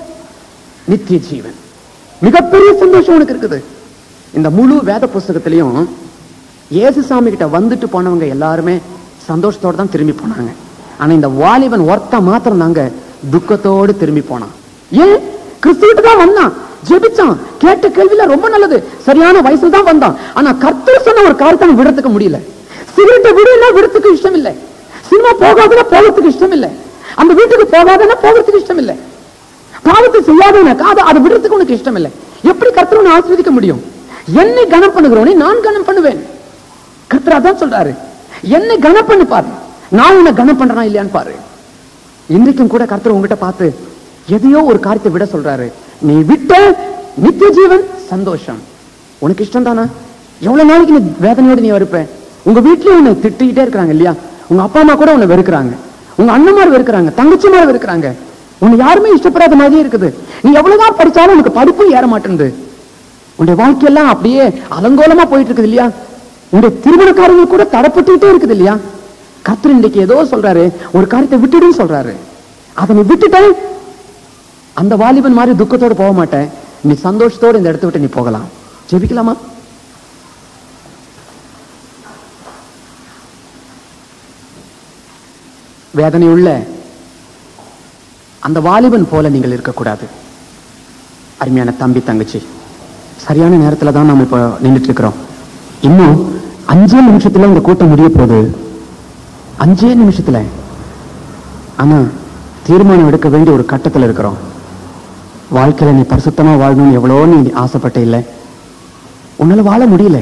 நித்திய ஜீவன் மிகப்பெரிய சந்தோஷம் உனக்கு இருக்குது இந்த முழு வேத புஸ்தகத்திலையும் இயேசு சாமி கிட்ட வந்துட்டு போனவங்க எல்லாருமே சந்தோஷத்தோட தான் திரும்பி போனாங்க ஆனா இந்த வாலிபன் ஒருத்த மாத்திரம் தாங்க துக்கத்தோடு திரும்பி போனான் ஏன் கிறிஸ்துவிட்டு தான் வந்தான் ஜெபிச்சான் கேட்ட கேள்வியில ரொம்ப நல்லது சரியான வயசுல தான் வந்தான் ஆனா கர்த்தர் சொன்ன ஒரு காரியத்தை அவன் விடுறதுக்கு முடியல சிகரெட்டை விடல விடுறதுக்கு இஷ்டம் இல்லை சினிமா போகாதுன்னா போகிறதுக்கு இஷ்டம் இல்லை அந்த வீட்டுக்கு போகாதுன்னா போகிறதுக்கு இஷ்டம் இல்லை பாவத்தை செய்யாதவனுக்கு அதை அதை விடுறதுக்கு உனக்கு இஷ்டம் இல்லை எப்படி கர்த்தர் உன்னை ஆசீர்வதிக்க முடியும் என்னை கனம் பண்ணுகிறவனே நான் கனம் பண்ணுவேன் கர்த்தர் அதான் சொல்றாரு என்னை கனம் பண்ணி பாரு நான் உன்னை கனம் பண்றேனா இல்லையான்னு பாரு இன்றைக்கும் கூட கர்த்தர் உங்ககிட்ட பார்த்து எதையோ ஒரு காரியத்தை விட சொல்றாரு நீ விட்ட நித்திய ஜீவன் சந்தோஷம் உனக்கு இஷ்டம் தானா எவ்வளவு நாளைக்கு நீ வேதனையோடு நீ இருப்ப உங்க வீட்லயும் உன்னை திட்டிக்கிட்டே இருக்கிறாங்க இல்லையா உங்க அப்பா அம்மா கூட உன்னை வெறுக்கிறாங்க உங்க அண்ணன்மார் வெறுக்கிறாங்க தங்கச்சிமார் வெறுக்கிறாங்க உன்னை யாருமே இஷ்டப்படாத மாதிரியே இருக்குது நீ எவ்வளவுதான் படிச்சாலும் உனக்கு படிப்பும் ஏற மாட்டேங்குது உன்னுடைய வாழ்க்கையெல்லாம் அப்படியே அலங்கோலமா போயிட்டு இருக்குது இல்லையா உன்னுடைய திருமண காரியங்கள் கூட தடப்பட்டுக்கிட்டே இருக்குது இல்லையா கர்த்தர் இன்னைக்கு ஏதோ சொல்றாரு ஒரு காரியத்தை விட்டுடுன்னு சொல்றாரு அதை நீ விட்டுட்ட அந்த வாலிபன் மாதிரி துக்கத்தோட போக மாட்டேன் நீ சந்தோஷத்தோட இந்த இடத்த விட்டு நீ போகலாம் ஜெபிக்கலாமா வேதனையுள்ள அந்த வாலிபன் போல நீங்கள் இருக்கக்கூடாது அருமையான தம்பி தங்கச்சி சரியான நேரத்துல தான் நாம இப்போ நின்றுட்டு இருக்கிறோம் இன்னும் அஞ்சே நிமிஷத்துல இந்த கூட்டம் முடிய போகுது அஞ்சே நிமிஷத்துல ஆனா தீர்மானம் எடுக்க வேண்டிய ஒரு கட்டத்துல இருக்கிறோம் வாழ்க்கையில நீ பரிசுத்தமா வாழணும்னு எவ்வளவோ நீ ஆசைப்பட்ட இல்லை உன்னால வாழ முடியல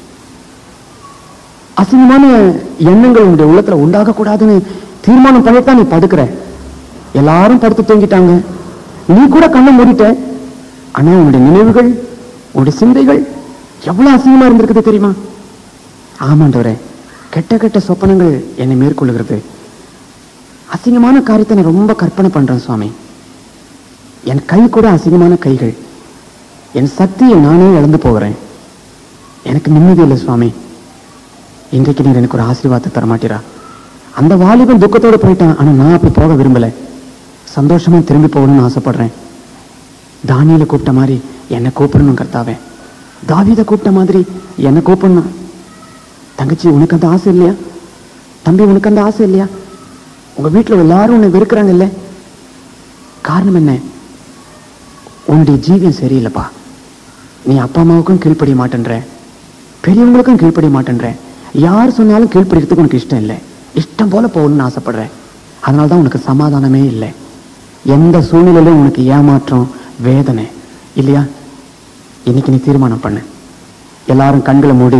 அசிங்கமான எண்ணங்கள் உன்னுடைய உள்ளத்துல உண்டாக கூடாதுன்னு தீர்மானம் பண்ணிட்டு தான் நீ படுக்கிற எல்லாரும் படுத்து தூங்கிட்டாங்க நீ கூட கண்ணை மூடிட்ட ஆனா உன்னுடைய நினைவுகள் உன்னுடைய சிந்தைகள் எவ்வளவு அசிங்கமா இருந்திருக்குது தெரியுமா ஆமாண்டவரே கெட்ட கெட்ட சொப்பனங்கள் என்னை மேற்கொள்ளுகிறது அசிங்கமான காரியத்தை நான் ரொம்ப கற்பனை பண்றேன் சுவாமி என் கை கூட அசிங்கமான கைகள் என் சக்தியை நானே இழந்து போகிறேன் எனக்கு நிம்மதி இல்லை சுவாமி இன்றைக்கு நீர் எனக்கு ஒரு ஆசீர்வாதத்தை தரமாட்டீரா அந்த வாலிபன் துக்கத்தோட போயிட்டான் ஆனா நான் அப்படி போக விரும்பல சந்தோஷமா திரும்பி போகணும்னு ஆசைப்படுறேன் தானியில கூப்பிட்ட மாதிரி என்னை கூப்பிடணும் கர்த்தாவே தாவீதை கூப்பிட்ட மாதிரி என்னை கூப்பிடணும் தங்கச்சி உனக்கு அந்த ஆசை இல்லையா தம்பி உனக்கு அந்த ஆசை இல்லையா உங்க வீட்டுல எல்லாரும் உன்னை வெறுக்கிறாங்க இல்ல காரணம் என்ன உன்னுடைய ஜீவியம் சரியில்லைப்பா நீ அப்பா அம்மாவுக்கும் கீழ்ப்படிய மாட்டேன்ற பெரியவங்களுக்கும் கீழ்ப்படிய மாட்டேன்ற யார் சொன்னாலும் கீழ்ப்படிறதுக்கு உனக்கு இஷ்டம் இல்லை இஷ்டம் போல போகணும்னு ஆசைப்படுற அதனால தான் உனக்கு சமாதானமே இல்லை எந்த சூழ்நிலையிலும் உனக்கு ஏமாற்றம் வேதனை இல்லையா இன்னைக்கு நீ தீர்மானம் பண்ணு எல்லாரும் கண்களை மூடி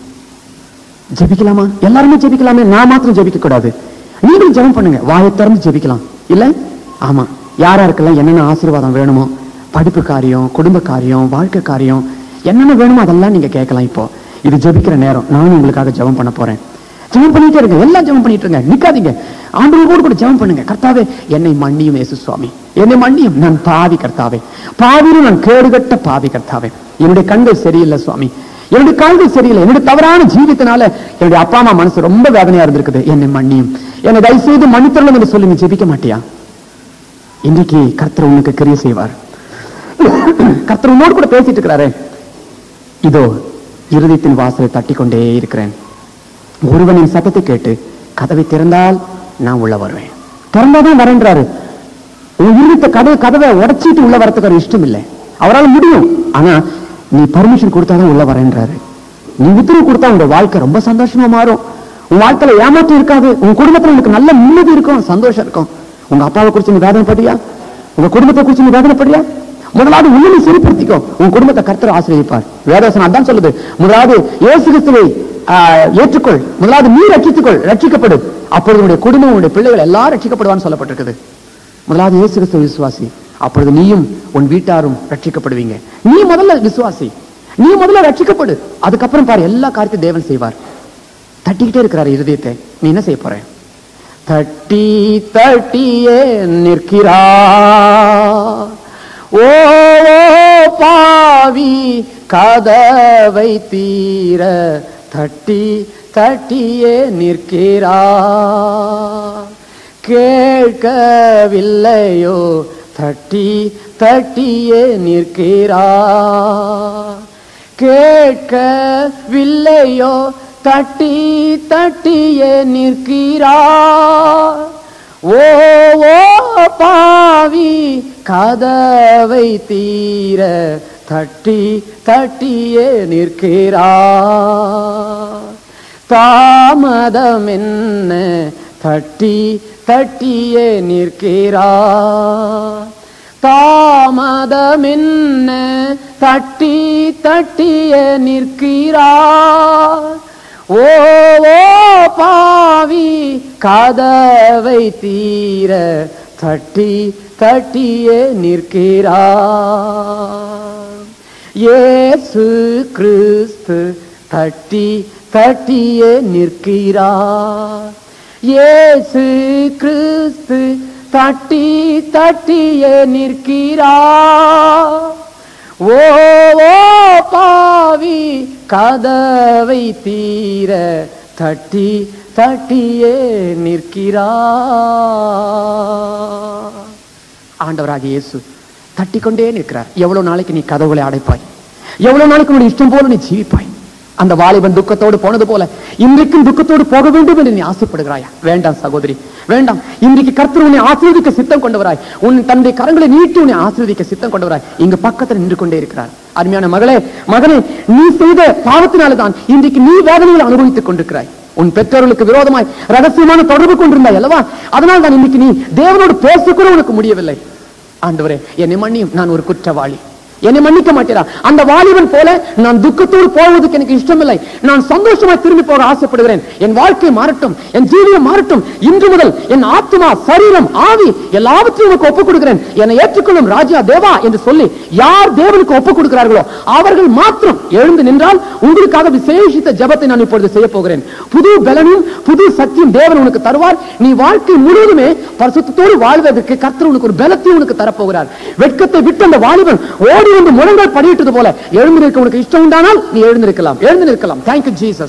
ஜெபிக்கலாமா எல்லாருமே ஜெபிக்கலாமே நான் மாத்திரம் ஜெபிக்க கூடாது நீங்களும் ஜெபம் பண்ணுங்க வாயை திறந்து ஜெபிக்கலாம் இல்ல ஆமா யார் யாருக்கெல்லாம் என்னென்ன ஆசீர்வாதம் வேணுமோ படிப்பு காரியம் குடும்ப காரியம் வாழ்க்கை காரியம் என்னென்ன வேணுமோ அதெல்லாம் நீங்க கேட்கலாம் இப்போ இது ஜெபிக்கிற நேரம் நானும் உங்களுக்காக ஜெபம் பண்ண போறேன் ஜெபம் பண்ணிட்டே இருங்க எல்லாம் ஜெபம் பண்ணிட்டு இருங்க நிக்காதீங்க ஆண்டவரோடு கூட ஜெபம் பண்ணுங்க கர்த்தாவே என்னை மன்னியும் இயேசு சுவாமி என்னை மன்னியும் நான் பாவி கர்த்தாவே பாவிலும் நான் கேடுகட்ட பாவி கர்த்தாவே என்னுடைய கண்கள் சரியில்லை சுவாமி என்னுடைய கால்கள் சரியில்லை என்னுடைய தவறான ஜீவித்தனால என்னுடைய அப்பா அம்மா மனசு ரொம்ப வேதனையா இருந்திருக்குது என்னை மன்னியும் என்னை தயவு செய்து மன்னித்தரலாம் என்று சொல்லி நீ ஜெபிக்க மாட்டியா இன்னைக்கு கர்த்தர் உனக்கு கிரிய செய்வார் கர்த்தர் உன்னோடு கூட பேசிட்டு இருக்கிறாரே இதோ இருதயத்தின் வாசலை தட்டி கொண்டே இருக்கிறேன் ஒருவனின் சத்தத்தை கேட்டு கதவை திறந்தால் நான் உள்ள வருவேன் திறந்தாதான் வரேன்றாரு உன் இருந்த கதவை கதவை உடைச்சிட்டு உள்ள வரதுக்கு ஒரு இஷ்டம் இல்லை அவரால் முடியும் ஆனா நீ பர்மிஷன் கொடுத்தாதான் உள்ள வரேன்றாரு நீ உத்தரவு கொடுத்தா உங்க வாழ்க்கை ரொம்ப சந்தோஷமா மாறும் உன் வாழ்க்கையில ஏமாற்றம் இருக்காது உன் குடும்பத்துல உனக்கு நல்ல நிம்மதி இருக்கும் சந்தோஷம் இருக்கும் உங்க அப்பாவை குறிச்சு நீ வேதனைப்படியா உங்க குடும்பத்தை குறிச்சு நீ வேதனைப்படியா முதலாவது உன்னை நீ சரிப்படுத்திக்கோ உன் குடும்பத்தை கர்த்தர் ஆசிரியப்பார் வேதவசனம் அதான் சொல்லுது முதலாவது இயேசு கிறிஸ்துவை ஆஹ், ஏற்றுக்கொள் முதலாவது நீ ரட்சித்துக்கொள் ரட்சிக்கப்படு அப்பொழுது உன்னுடைய குடும்பம் உன்னுடைய பிள்ளைகள் எல்லாரும் ரட்சிக்கப்படுவான்னு சொல்லப்பட்டிருக்குது முதலாவது இயேசு கிறிஸ்துவ விசுவாசி அப்பொழுது நீயும் உன் வீட்டாரும் ரட்சிக்கப்படுவீங்க நீ முதல்ல விசுவாசி நீ முதல்ல ரட்சிக்கப்படு அதுக்கப்புறம் பாரு எல்லா காரியத்தையும் தேவன் செய்வார் தட்டிக்கிட்டே இருக்கிறார் இருதயத்தை நீ என்ன செய்ய போற தட்டி தட்டியே நிற்கிறா ஓ ஓ, பாவி கதவை தீர தட்டி தட்டியே நிற்கிறா கேட்கவில்லையோ தட்டி தட்டியே நிற்கிறா கேட்கவில்லையோ தட்டி தட்டியே நிற்கிறா ஓ ஓ பாவி கதவை தீர தட்டி தட்டியே நிற்கிறா தாமதம் என்ன தட்டி தட்டியே நிற்கிறா தாமதம் என்ன தட்டி தட்டியே நிற்கிறா ஓ ஓ பாவி கதவை தீர தட்டி தட்டியே நிற்கிறா இயேசு கிறிஸ்து தட்டி தட்டியே நிற்கிறா இயேசு கிறிஸ்து தட்டி தட்டியே நிற்கிறா ஓ ஓ பாவி கதவை தீர தட்டி தட்டியே நிற்கிறா ஆண்டவராகிய இயேசு தட்டிக்கொண்டே நிற்கிறார் எவ்வளவு நாளைக்கு நீ கதவுகளை அடைப்பாய் எவ்வளவு நாளைக்கு உன்னுடைய இஷ்டம் போல நீ ஜீவிப்பாய் அந்த வாலிபன் துக்கத்தோடு போனது போல இன்றைக்கும் துக்கத்தோடு போக வேண்டும் என்று நீ ஆசைப்படுகிறாயா வேண்டாம் சகோதரி வேண்டாம் இன்றைக்கு கர்த்தர் உன்னை ஆசீர்வதிக்க சித்தம் கொண்டவராய் உன் தன்னுடைய கரங்களை நீட்டி உன்னை ஆசீர்வதிக்க சித்தம் கொண்டவராய் இங்க பக்கத்தில் நின்று கொண்டே இருக்கிறார் அருமையான மகளே மகனே நீ செய்த பாவத்தினால்தான் இன்றைக்கு நீ வேதனைகளை அனுபவித்துக் கொண்டிருக்கிறாய் உன் பெற்றோர்களுக்கு விரோதமாய் ரகசியமான தொடர்பு கொண்டிருந்தாய் அல்லவா அதனால் தான் இன்னைக்கு நீ தேவனோடு பேசக்கூட உனக்கு முடியவில்லை ஆண்டவரே என்னை மன்னியும் நான் ஒரு குற்றவாளி என்னை மன்னிக்க மாட்டேரா அந்த வாலிபன் போல நான் துக்கத்தோடு போவதற்கு எனக்கு இஷ்டமில்லை நான் சந்தோஷமா திரும்பி போக ஆசைப்படுகிறேன் என் வாழ்க்கை மாறட்டும் என் ஜீவியம் மாறட்டும் இன்று முதல் என் ஆத்மா சரீரம் ஆவி எல்லாவற்றையும் உனக்கு ஒப்புக் கொடுக்கிறேன் என்னை ஏற்றுக்கொள்ளும் ராஜா தேவா என்று சொல்லி யார் தேவனுக்கு ஒப்புக் கொடுக்கிறார்களோ அவர்கள் மாத்திரம் எழுந்து நின்றால் உங்களுக்காக விசேஷித்த ஜெபத்தை நான் இப்பொழுது செய்ய போகிறேன் புது பலனும் புது சக்தியும் தேவன் உனக்கு தருவார் நீ வாழ்க்கை முழுவதுமே பரிசுத்தத்தோடு வாழ்வதற்கு கர்த்தர் உனக்கு ஒரு பலத்தை உனக்கு தரப்போகிறார் வெட்கத்தை விட்டு அந்த வாலிபன் ஓடி வந்து முழங்கால் படியிட்டது போல எழுந்து நிற்க உனக்கு இஷ்டம் உண்டானால் நீ எழுந்து நிற்கலாம் எழுந்து நிற்கலாம் தேங்க்யூ ஜீசஸ்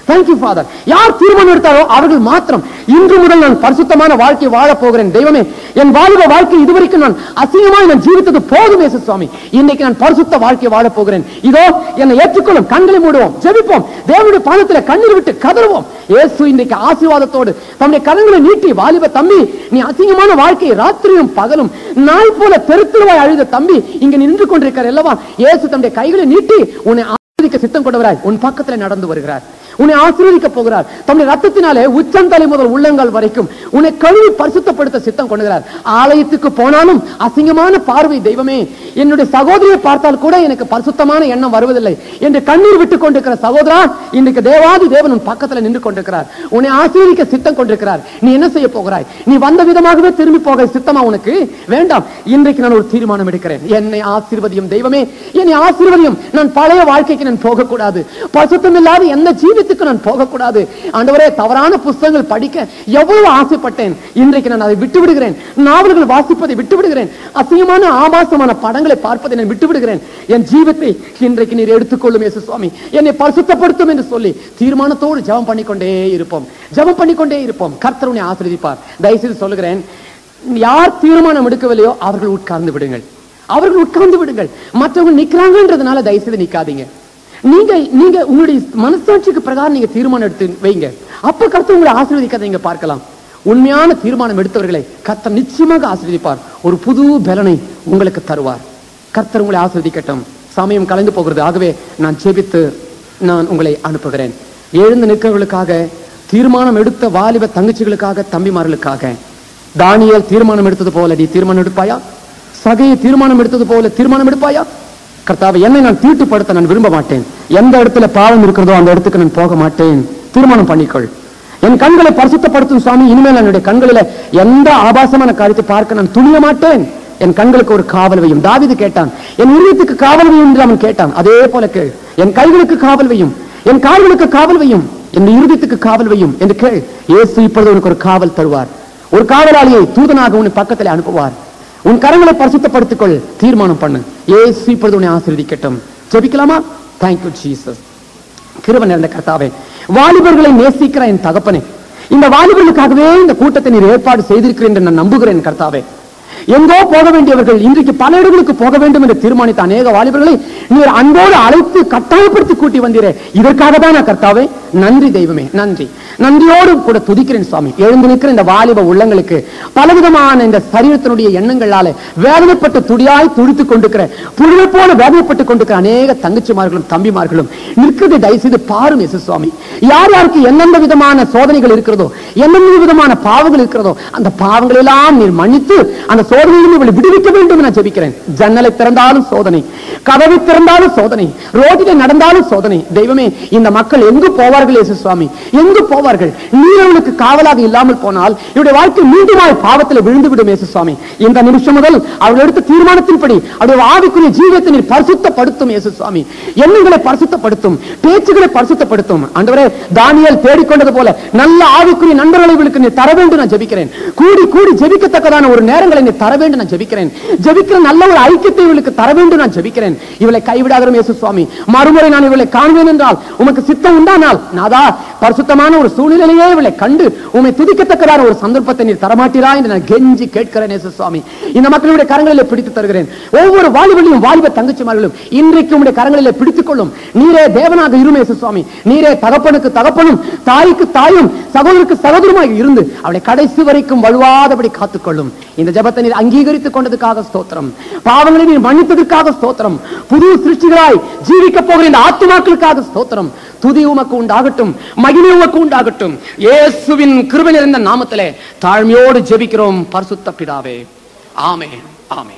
தேங்க்யூ ஃபாதர் யார் தீர்மானம் எடுத்தாரோ அவர்கள் மாத்திரம் இன்று முதல் நான் பரிசுத்தமான வாழ்க்கை வாழப் போகிறேன் தெய்வமே என் வாலிப வாழ்க்கை இதுவரைக்கும் நான் அசிங்கமாய் நான் ஜீவித்தது போதும் இயேசு சுவாமி இன்னைக்கு நான் பரிசுத்த வாழ்க்கை வாழப் போகிறேன் இதோ என்னை ஏற்றுக்கொள்ளும் கண்களை மூடுவோம் ஜெபிப்போம் தேவனுடைய பாதத்தில் கண்ணீர் விட்டு கதறுவோம் இயேசு இன்றைக்கு ஆசீர்வாதத்தோடு தம்முடைய கரங்களை நீட்டி வாலிப தம்பி நீ அசிங்கமான வாழ்க்கையை ராத்திரியும் பகலும் நாய் போல தெருத்திருவாய் அழுத தம்பி இங்க நின்று கொண்டிருக்கார் அல்லவா இயேசு தம்முடைய கைகளை நீட்டி உன்னை ஆசீர்வதிக்க சித்தம் கொண்டவராய் உன் பக்கத்துல நடந்து வருகிறார் உன்னை ஆசீர்வதிக்க போகிறார் தம்முடைய ரத்தத்தினாலே உச்சந்தலை முதல் உள்ளங்கால் வரைக்கும் உன்னை கழுவி பரிசுத்தப்படுத்த சித்தம் கொண்டுகிறார் ஆலயத்துக்கு போனாலும் அசிங்கமான பார்வை தெய்வமே என்னுடைய சகோதரியை பார்த்தால் கூட எனக்கு பரிசுத்தமான எண்ணம் வருவதில்லை என்று கண்ணீர் விட்டுக் கொண்டிருக்கிற சகோதரா இன்னைக்கு தேவாதி தேவன் உன் பக்கத்துல நின்று கொண்டிருக்கிறார் உன்னை ஆசீர்வதிக்க சித்தம் கொண்டிருக்கிறார் நீ என்ன செய்ய போகிறாய் நீ வந்த விதமாகவே திரும்பி போக சித்தமா உனக்கு வேண்டாம் இன்றைக்கு நான் ஒரு தீர்மானம் எடுக்கிறேன் என்னை ஆசீர்வதியும் தெய்வமே என்னை ஆசீர்வதியும் நான் பழைய வாழ்க்கைக்கு நான் போகக்கூடாது பசுத்தம் இல்லாத எந்த ஜீவித்துக்கு நான் போகக்கூடாது ஆண்டவரே தவறான புஸ்தகங்கள் படிக்க எவ்வளவு ஆசைப்பட்டேன் இன்றைக்கு நான் அதை விட்டு விடுகிறேன் நாவல்கள் வாசிப்பதை விட்டு விடுகிறேன் அசிங்கமான ஆபாசமான படங்களை பார்ப்பதை நான் விட்டு விடுகிறேன் என் ஜீவத்தை இன்றைக்கு நீர் எடுத்துக்கொள்ளும் இயேசு சுவாமி என்னை பரிசுத்தப்படுத்தும் என்று சொல்லி தீர்மானத்தோடு ஜெபம் பண்ணிக்கொண்டே இருப்போம் ஜெபம் பண்ணிக்கொண்டே இருப்போம் கர்த்தருனை ஆசிரியப்பார் தயவுசெய்து சொல்லுகிறேன் யார் தீர்மானம் எடுக்கவில்லையோ அவர்கள் உட்கார்ந்து விடுங்கள் அவர்கள் உட்கார்ந்து விடுங்கள் மற்றவங்க நிக்கிறாங்கன்றதுனால தயவுசெய்து நிக்காதீங்க நீங்க நீங்க உங்களுடைய மனசாட்சிக்கு பிரகாரம் நீங்க தீர்மானம் எடுத்து வைங்க அப்ப கர்த்தர் உங்களை ஆசீர்வதிக்கதை நீங்க பார்க்கலாம் உண்மையான தீர்மானம் எடுத்தவர்களை கர்த்தர் நிச்சயமாக ஆசீர்வதிப்பார் ஒரு புது பலனை உங்களுக்கு தருவார் கர்த்தர் உங்களை ஆசீர்வதிக்கட்டும் சமயம் கலந்து போகிறது ஆகவே நான் ஜெபித்து நான் உங்களை அனுப்புகிறேன் எழுந்து நிற்கிறவர்களுக்காக தீர்மானம் எடுத்த வாலிப தங்கச்சிகளுக்காக தம்பிமார்களுக்காக தானியேல் தீர்மானம் எடுத்தது போல நீ தீர்மானம் எடுப்பாயா சகையை தீர்மானம் எடுத்தது போல தீர்மானம் எடுப்பாயா கர்த்தாவை என்னை நான் தீட்டுப்படுத்த நான் விரும்ப மாட்டேன் எந்த இடத்துல பாவம் இருக்கிறதோ அந்த இடத்துக்கு நான் போக மாட்டேன் தீர்மானம் பண்ணிக்கொள் என் கண்களை பரிசுத்தப்படுத்தும் சுவாமி இனிமேல் என்னுடைய கண்களில எந்த ஆபாசமான காரியத்தை பார்க்க நான் துணிய மாட்டேன் என் கண்களுக்கு ஒரு காவல் வையும் தாவீது கேட்டான் என் உருவத்துக்கு காவல் வையும் என்று அவன் கேட்டான் அதே போல கேள் என் கைகளுக்கு காவல் வையும் என் கால்களுக்கு காவல் வையும் என் இருதயத்துக்கு காவல் வையும் என்று கேள் இயேசு இப்பொழுது உனக்கு ஒரு காவல் தருவார் ஒரு காவலாளியை தூதனாக உன் பக்கத்தில் அனுப்புவார் உன் கரங்களை பரிசுத்தப்படுத்திக் கொள் தீர்மானம் பண்ணு ஏசு இப்பொழுது உன்னை ஆசீர்வதிக்கட்டும் ஜெபிக்கலாமா தேங்க்யூ ஜீசஸ் கிருப நிறைந்த கர்த்தாவே வாலிபர்களை நேசிக்கிற என் தகப்பனே இந்த வாலிபர்களுக்காகவே இந்த கூட்டத்தை நீர் ஏற்பாடு செய்திருக்கிறேன் என்று நான் நம்புகிறேன் கர்த்தாவே எங்கோ போக வேண்டியவர்கள் இன்றைக்கு பல இடங்களுக்கு போக வேண்டும் என்று தீர்மானித்த அநேக வாலிபர்களை நீர் அன்போடு அழைத்து கட்டாயப்படுத்தி கூட்டி வந்தீரே இதற்காக தான் நான் கர்த்தாவே நன்றி தெய்வமே நன்றி நன்றியோடு கூட துதிக்கிறேன் சுவாமி எழுந்து நிற்கிற இந்த வாலிப உள்ளங்களுக்கு பலவிதமான இந்த சரீரத்தினுடைய எண்ணங்களால வேதனைப்பட்டு துடியாய் துடித்துக் கொண்டிருக்கிற புழுவை போல வேதனைப்பட்டு கொண்டிருக்கிற அநேக தங்கச்சிமார்களும் தம்பிமார்களும் நிற்கிறது தயவுசெய்து பாரும் இயேசு சுவாமி யார் யாருக்கு எந்தெந்த விதமான சோதனைகள் இருக்கிறதோ எந்தெந்த விதமான பாவங்கள் இருக்கிறதோ அந்த பாவங்கள் எல்லாம் நீர் மன்னித்து அந்த சோதனையிலிருந்து இவளை விடுவிக்க வேண்டும் நான் ஜெபிக்கிறேன் ஜன்னலை திறந்தாலும் சோதனை கதவை திறந்தாலும் சோதனை ரோட்டில நடந்தாலும் சோதனை தெய்வமே இந்த மக்கள் எங்கு போவார்கள் இயேசு சுவாமி எங்கு போவார்கள் நீர் அவளுக்கு காவலாக இல்லாமல் போனால் இவருடைய வாழ்க்கை மீண்டுமாய் பாவத்தில் விழுந்து விடும் இயேசு சுவாமி இந்த நிமிஷம் முதல் அவள் எடுத்த தீர்மானத்தின்படி அவருடைய ஆவிக்குரிய ஜீவியத்தை நீர் பரிசுத்தப்படுத்தும் இயேசு சுவாமி எண்ணங்களை பரிசுத்தப்படுத்தும் பேச்சுகளை பரிசுத்தப்படுத்தும் ஆண்டவரே தானியல் தேடிக்கொண்டது போல நல்ல ஆவிக்குரிய நண்பர்களை இவளுக்கு நீ தர வேண்டும் நான் ஜெபிக்கிறேன் கூடி கூடி ஜெபிக்கத்தக்கதான ஒரு நேரங்களை நீ தர வேண்டும் நான் ஜெபிக்கிறேன் ஜெபிக்கிற நல்ல ஒரு ஐக்கியத்தை இவளுக்கு தர வேண்டும் நான் ஜெபிக்கிறேன் இவளை கைவிடாதரும் இயேசு சுவாமி மறுமுறை நான் இவளை காண்பேன் என்றால் உமக்கு சித்தம் உண்டானால் நாதா பரிசுத்தமான ஒரு சூழ்நிலையே இவளை கண்டு உம்மை துதிக்கத்தக்கதான ஒரு சந்தர்ப்பத்தை நீர் தரமாட்டீரா என்று நான் கெஞ்சி கேட்கிறேன் இயேசு சுவாமி இந்த மக்களுடைய கரங்களிலே பிடித்து தருகிறேன் ஒவ்வொரு வாலிபலையும் வாலிப தங்கச்சிமார்களும் இன்றைக்கு உம்முடைய கரங்களிலே பிடித்துக் கொள்ளும் நீரே தேவனாக இரும் இயேசு சுவாமி நீரே தகப்பனுக்கு தகப்பனும் தாய்க்கு தாயும் சகோதரருக்கு சகோதரமாக இருந்து அவளை கடைசி வரைக்கும் வழுவாதபடி காத்துக்கொள்ளும் இந்த ஜெபத்தை நீர் அங்கீகரித்துக் கொண்டதுக்காக ஸ்தோத்திரம் பாவங்களை நீர் மன்னித்ததற்காக ஸ்தோத்திரம் புது சிருஷ்டிகளாய் ஜீவிக்க போகிற இந்த ஆத்துமாக்களுக்காக ஸ்தோத்திரம் துதி உமக்கு உண்டாகட்டும் மகிமை உமக்கு உண்டாகட்டும் இயேசுவின் கிருபை நிறைந்த நாமத்திலே தாழ்மையோடு ஜெபிக்கிறோம் பரிசுத்த பிதாவே ஆமே ஆமே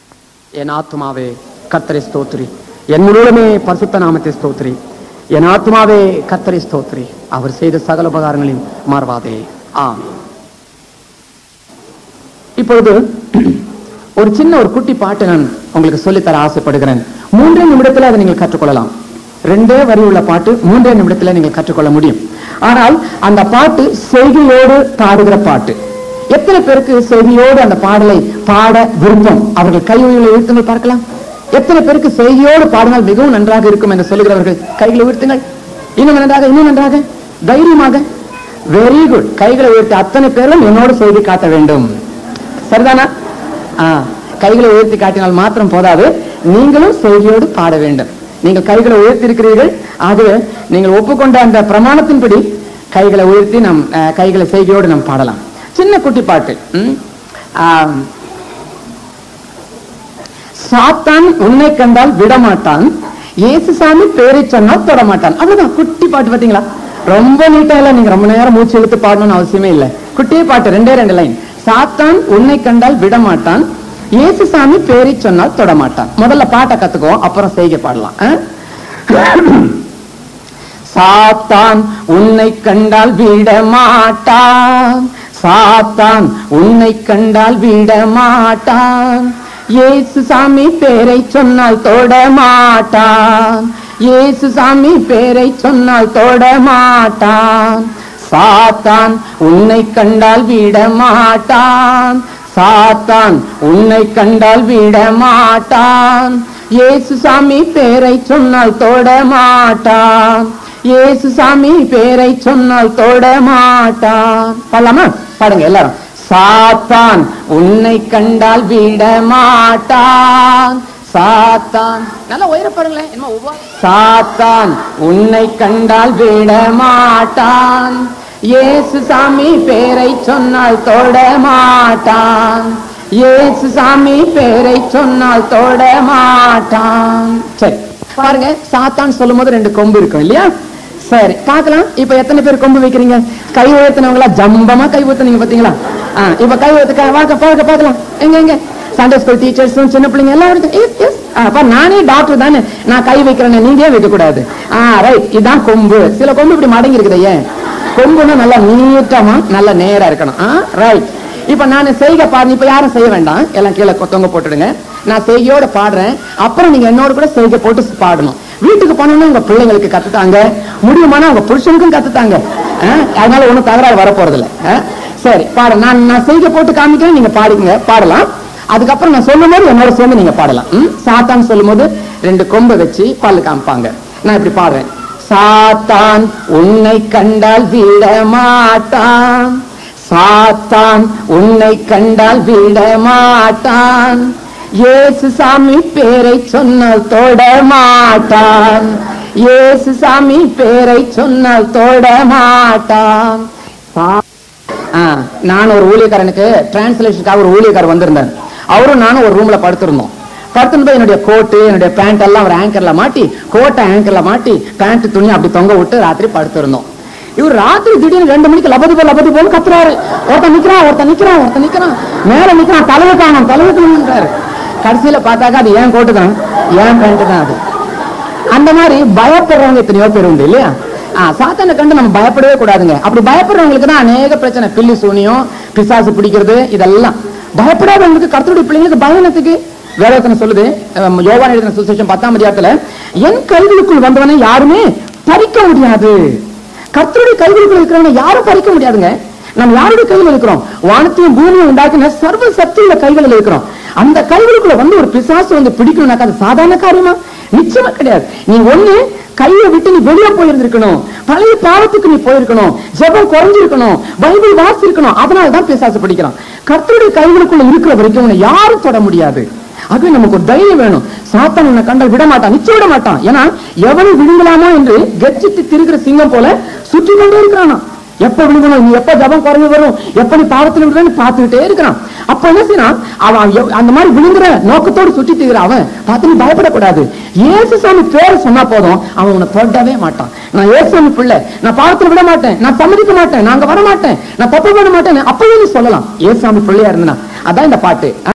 என் ஆத்துமாவே கர்த்தரை ஸ்தோத்திரி என் முழுவதுமே பரிசுத்த நாமத்தை ஸ்தோத்திரி என் ஆத்மாவே கர்த்தரை ஸ்தோத்திரி அவர் செய்த சகல உபகாரங்களையும் மாறுவாதே ஆமே இப்பொழுது ஒரு சின்ன ஒரு குட்டி பாட்டை நான் உங்களுக்கு சொல்லித்தர ஆசைப்படுகிறேன் மூன்றே நிமிடத்தில் அதை நீங்கள் கற்றுக்கொள்ளலாம் ரெண்டே வரி உள்ள பாட்டு மூன்றே நிமிடத்தில் நீங்கள் கற்றுக்கொள்ள முடியும் ஆனால் அந்த பாட்டு செய்கையோடு பாடுகிற பாட்டு எத்தனை பேருக்கு செய்கையோடு அந்த பாடலை பாட விருப்பம் அவர்கள் கைகளை உயர்த்துங்கள் பார்க்கலாம் எத்தனை பேருக்கு செய்கையோடு பாடினால் மிகவும் நன்றாக இருக்கும் என்று சொல்லுகிறவர்கள் கைகளை உயர்த்துங்கள் இன்னும் நன்றாக இன்னும் நன்றாக தைரியமாக வெரி குட் கைகளை உயர்த்தி அத்தனை பேரும் என்னோடு செய்தி காட்ட வேண்டும் சரிதானா ஆ, கைகளை உயர்த்தி காட்டினால் மாத்திரம் போதாது நீங்களும் செய்தியோடு பாட வேண்டும் நீங்கள் கைகளை உயர்த்தி இருக்கிறீர்கள் ஆகவே நீங்கள் ஒப்புக்கொண்ட அந்த பிரமாணத்தின்படி கைகளை உயர்த்தி நம் ஆ, கைகளை செய்தியோடு நாம் பாடலாம் சின்ன குட்டி பாட்டு ம்? ஆம். சாத்தான் உன்னை கண்டால் விடமாட்டான் இயேசுசாமி பேரை சொன்னால் தொட மாட்டான் அவ்வளவுதான் குட்டி பாட்டு பாத்தீங்களா ரொம்ப நீட்டா இல்ல நீங்க ரொம்ப நேரம் மூச்சு இழுத்து பாடணும்னு அவசியமே இல்ல குட்டியே பாட்டு ரெண்டே ரெண்டு லைன் சாத்தான் உன்னை கண்டால் விடமாட்டான் இயேசுசாமி பேரை சொன்னால் தொட மாட்டான் முதல்ல பாட்டை கத்துக்குவோம் அப்புறம் செய்கை பாடலாம் ஆ? சாத்தான் உன்னை கண்டால் விட மாட்டான் சாத்தான் உன்னை கண்டால் விட மாட்டான் இயேசு சாமி பேரை சொன்னால் தொட மாட்டான் இயேசு சாமி பேரை சொன்னால் தொட மாட்டான் சாத்தான் உன்னை கண்டால் விட மாட்டான் சாத்தான் உன்னை கண்டால் விட மாட்டான் இயேசு சாமி பேரை சொன்னால் தொட மாட்டான் இயேசு சாமி பேரை சொன்னால் தொட மாட்டான் பாடலாமா பாடுங்க எல்லாரும் சாத்தான் உன்னை கண்டால் விட மாட்டான் சாத்தான் நல்லா உயர பாருங்களேன் என்னமோ ஒவ்வொரு சாத்தான் உன்னை கண்டால் விட மாட்டான் இயேசு சாமி பேரை சொன்னால் தொட மாட்டான் இயேசு சாமி பேரை சொன்னால் தொட மாட்டான் சரி பாருங்க சாத்தான் சொல்லும்போது ரெண்டு கொம்பு இருக்கும் இல்லையா சரி பார்க்கலாம் இப்ப எத்தனை பேர் கொம்பு வைக்கிறீங்க கை உயர்த்தினவங்களா ஜம்பமா கை ஊத்துனீங்க பாத்தீங்களா ஆ, இப்ப கை உயர்த்துக்க வாங்க பாருங்க பார்க்கலாம் எங்க எங்க சண்டே ஸ்கூல் டீச்சர்ஸும் சின்ன பிள்ளைங்க எல்லாம் இருக்கு எஸ் எஸ் அப்ப நானே டாக்டர் தானே நான் கை வைக்கிறேன் நீங்க ஏன் வைக்க கூடாது ஆ ரைட் இதான் கொம்பு சில கொம்பு இப்படி மடங்கி இருக்குது ஏன் கொம்புனா நல்லா நீட்டமா நல்லா நேரா இருக்கணும் ஆ ரைட் இப்ப நான் செய்க பாருங்க இப்ப யாரும் செய்ய வேண்டாம் எல்லாம் கீழே கொ- தொங்க போட்டுடுங்க நான் செய்கையோட பாடுறேன் அப்புறம் நீங்க என்னோட கூட செய்கை போட்டு பாடணும் வீட்டுக்கு போனோம்னா உங்க பிள்ளைங்களுக்கு கத்துத்தாங்க முடியுமானா உங்க புருஷனுக்கும் கத்துத்தாங்க ஆ? அதனால ஒண்ணும் தகராறு வரப்போறது இல்ல ஆ? சரி பாடு நான் நான் செய்கை போட்டு காமிக்கிறேன் நீங்க பாடுங்க பாடலாம் அதுக்கப்புறம் நான் சொல்லும் போது என்னோட சேர்ந்து நீங்க பாடலாம் ம்? சாத்தான் சொல்லும் போது ரெண்டு கொம்பு வச்சு பல்லு காமிப்பாங்க நான் இப்படி பாடுறேன் சாத்தான் உன்னை கண்டால் விட மாட்டான் சாத்தான் உன்னை கண்டால் விட மாட்டான் இயேசு சாமி பேரை சொன்னால் தொட மாட்டான் இயேசு சாமி பேரை சொன்னால் தொட மாட்டான் சா- ஆ, நான் ஒரு ஊழியக்காரனுக்கு டிரான்ஸ்லேஷனுக்காக ஒரு ஊழியக்காரர் வந்திருந்தார் அவரும் நானும் ஒரு ரூம்ல படுத்திருந்தோம் படுத்திருந்தோம் என்னுடைய கோட்டு என்னுடைய பேண்ட் எல்லாம் ஒரு ஆங்கர்ல மாட்டி கோட்டை ஆங்கர்ல மாட்டி பேண்ட் துணி அப்படி தொங்க விட்டு ராத்திரி படுத்திருந்தோம் இவர் ராத்திரி திடீர்னு ரெண்டு மணிக்கு லபது போ லபது போன்னு கத்துறாரு ஒருத்தன் நிக்கிறான் ஒருத்தன் நிக்கிறான் ஒருத்தன் நிக்கிறான் மேல நிக்கிறான் தலைவை காணும் தலைவை காணுன்றாரு கடைசியில பார்த்தாக்கா அது ஏன் கோட்டு தான் ஏன் பேண்ட் தான் அது அந்த மாதிரி பயப்படுறவங்க எத்தனையோ பேர் உண்டு இல்லையா ஆ, சாத்தானை கண்டு நம்ம பயப்படவே கூடாதுங்க அப்படி பயப்படுறவங்களுக்கு தான் அநேக பிரச்சனை பில்லி சூனியம் பிசாசு பிடிக்கிறது இதெல்லாம் பயப்படாதவங்களுக்கு கர்த்தருடைய பிள்ளைங்களுக்கு பயனத்துக்கு வேதத்தனை சொல்லுது அஹ், யோவான் எழுதின சுசேஷம் பத்தாம் அதிகாரத்துல என் கைகளுக்குள் வந்தவனை யாருமே பறிக்க முடியாது கர்த்தருடைய கைகளுக்குள் இருக்கிறவனை யாரும் பறிக்க முடியாதுங்க நம்ம யாருடைய கையில் இருக்கிறோம் வானத்தையும் பூமியும் உண்டாக்கின சர்வ சக்தியுள்ள கைகளில் இருக்கிறோம் அந்த கைகளுக்குள்ள வந்து ஒரு பிசாசு வந்து பிடிக்கணும்னாக்கா அது சாதாரண காரியமா நிச்சயமா கிடையாது நீ ஒண்ணு கையை விட்டு நீ வெளியே போயிருந்திருக்கணும் பழைய பாவத்துக்கு நீ போயிருக்கணும் ஜெபம் குறைஞ்சிருக்கணும் பைபிள் வாசிருக்கணும் அதனால தான் பிசாசு பிடிக்கிறான் கர்த்தருடைய கைகளுக்குள்ள இருக்கிற வரைக்கும் உன்னை யாரும் தொட முடியாது அது நமக்கு ஒரு தைரியம் வேணும் சாத்தான் உன்னை கண்டால் விட மாட்டான் நிச்சயம் விட மாட்டான் ஏன்னா எவனை விழுங்கலாமோ என்று கெர்ச்சித்து திருகிற சிங்கம் போல சுற்றி கொண்டே இருக்கிறானா எப்ப விழுங்கணும் நீ எப்ப ஜபம் குறைஞ்சு வரும் எப்ப நீ பாவத்தில் விழுறன்னு பார்த்துக்கிட்டே இருக்கிறான் அப்ப என்ன செய்யறான் அவன் எவ்- அந்த மாதிரி விழுங்குற நோக்கத்தோடு சுற்றி திரிகிற அவன் பார்த்து நீ பயப்படக்கூடாது இயேசு சாமி பேரை சொன்னா போதும் அவன் உன்னை தொடவே மாட்டான் நான் இயேசுசாமி பிள்ளை நான் பாவத்தில் விட மாட்டேன் நான் சம்மதிக்க மாட்டேன் நான் அங்க வர மாட்டேன் நான் தப்பு பண்ண மாட்டேன் அப்பவே நீ சொல்லலாம் இயேசுசாமி பிள்ளையா இருந்தா அதான் இந்த பாட்டு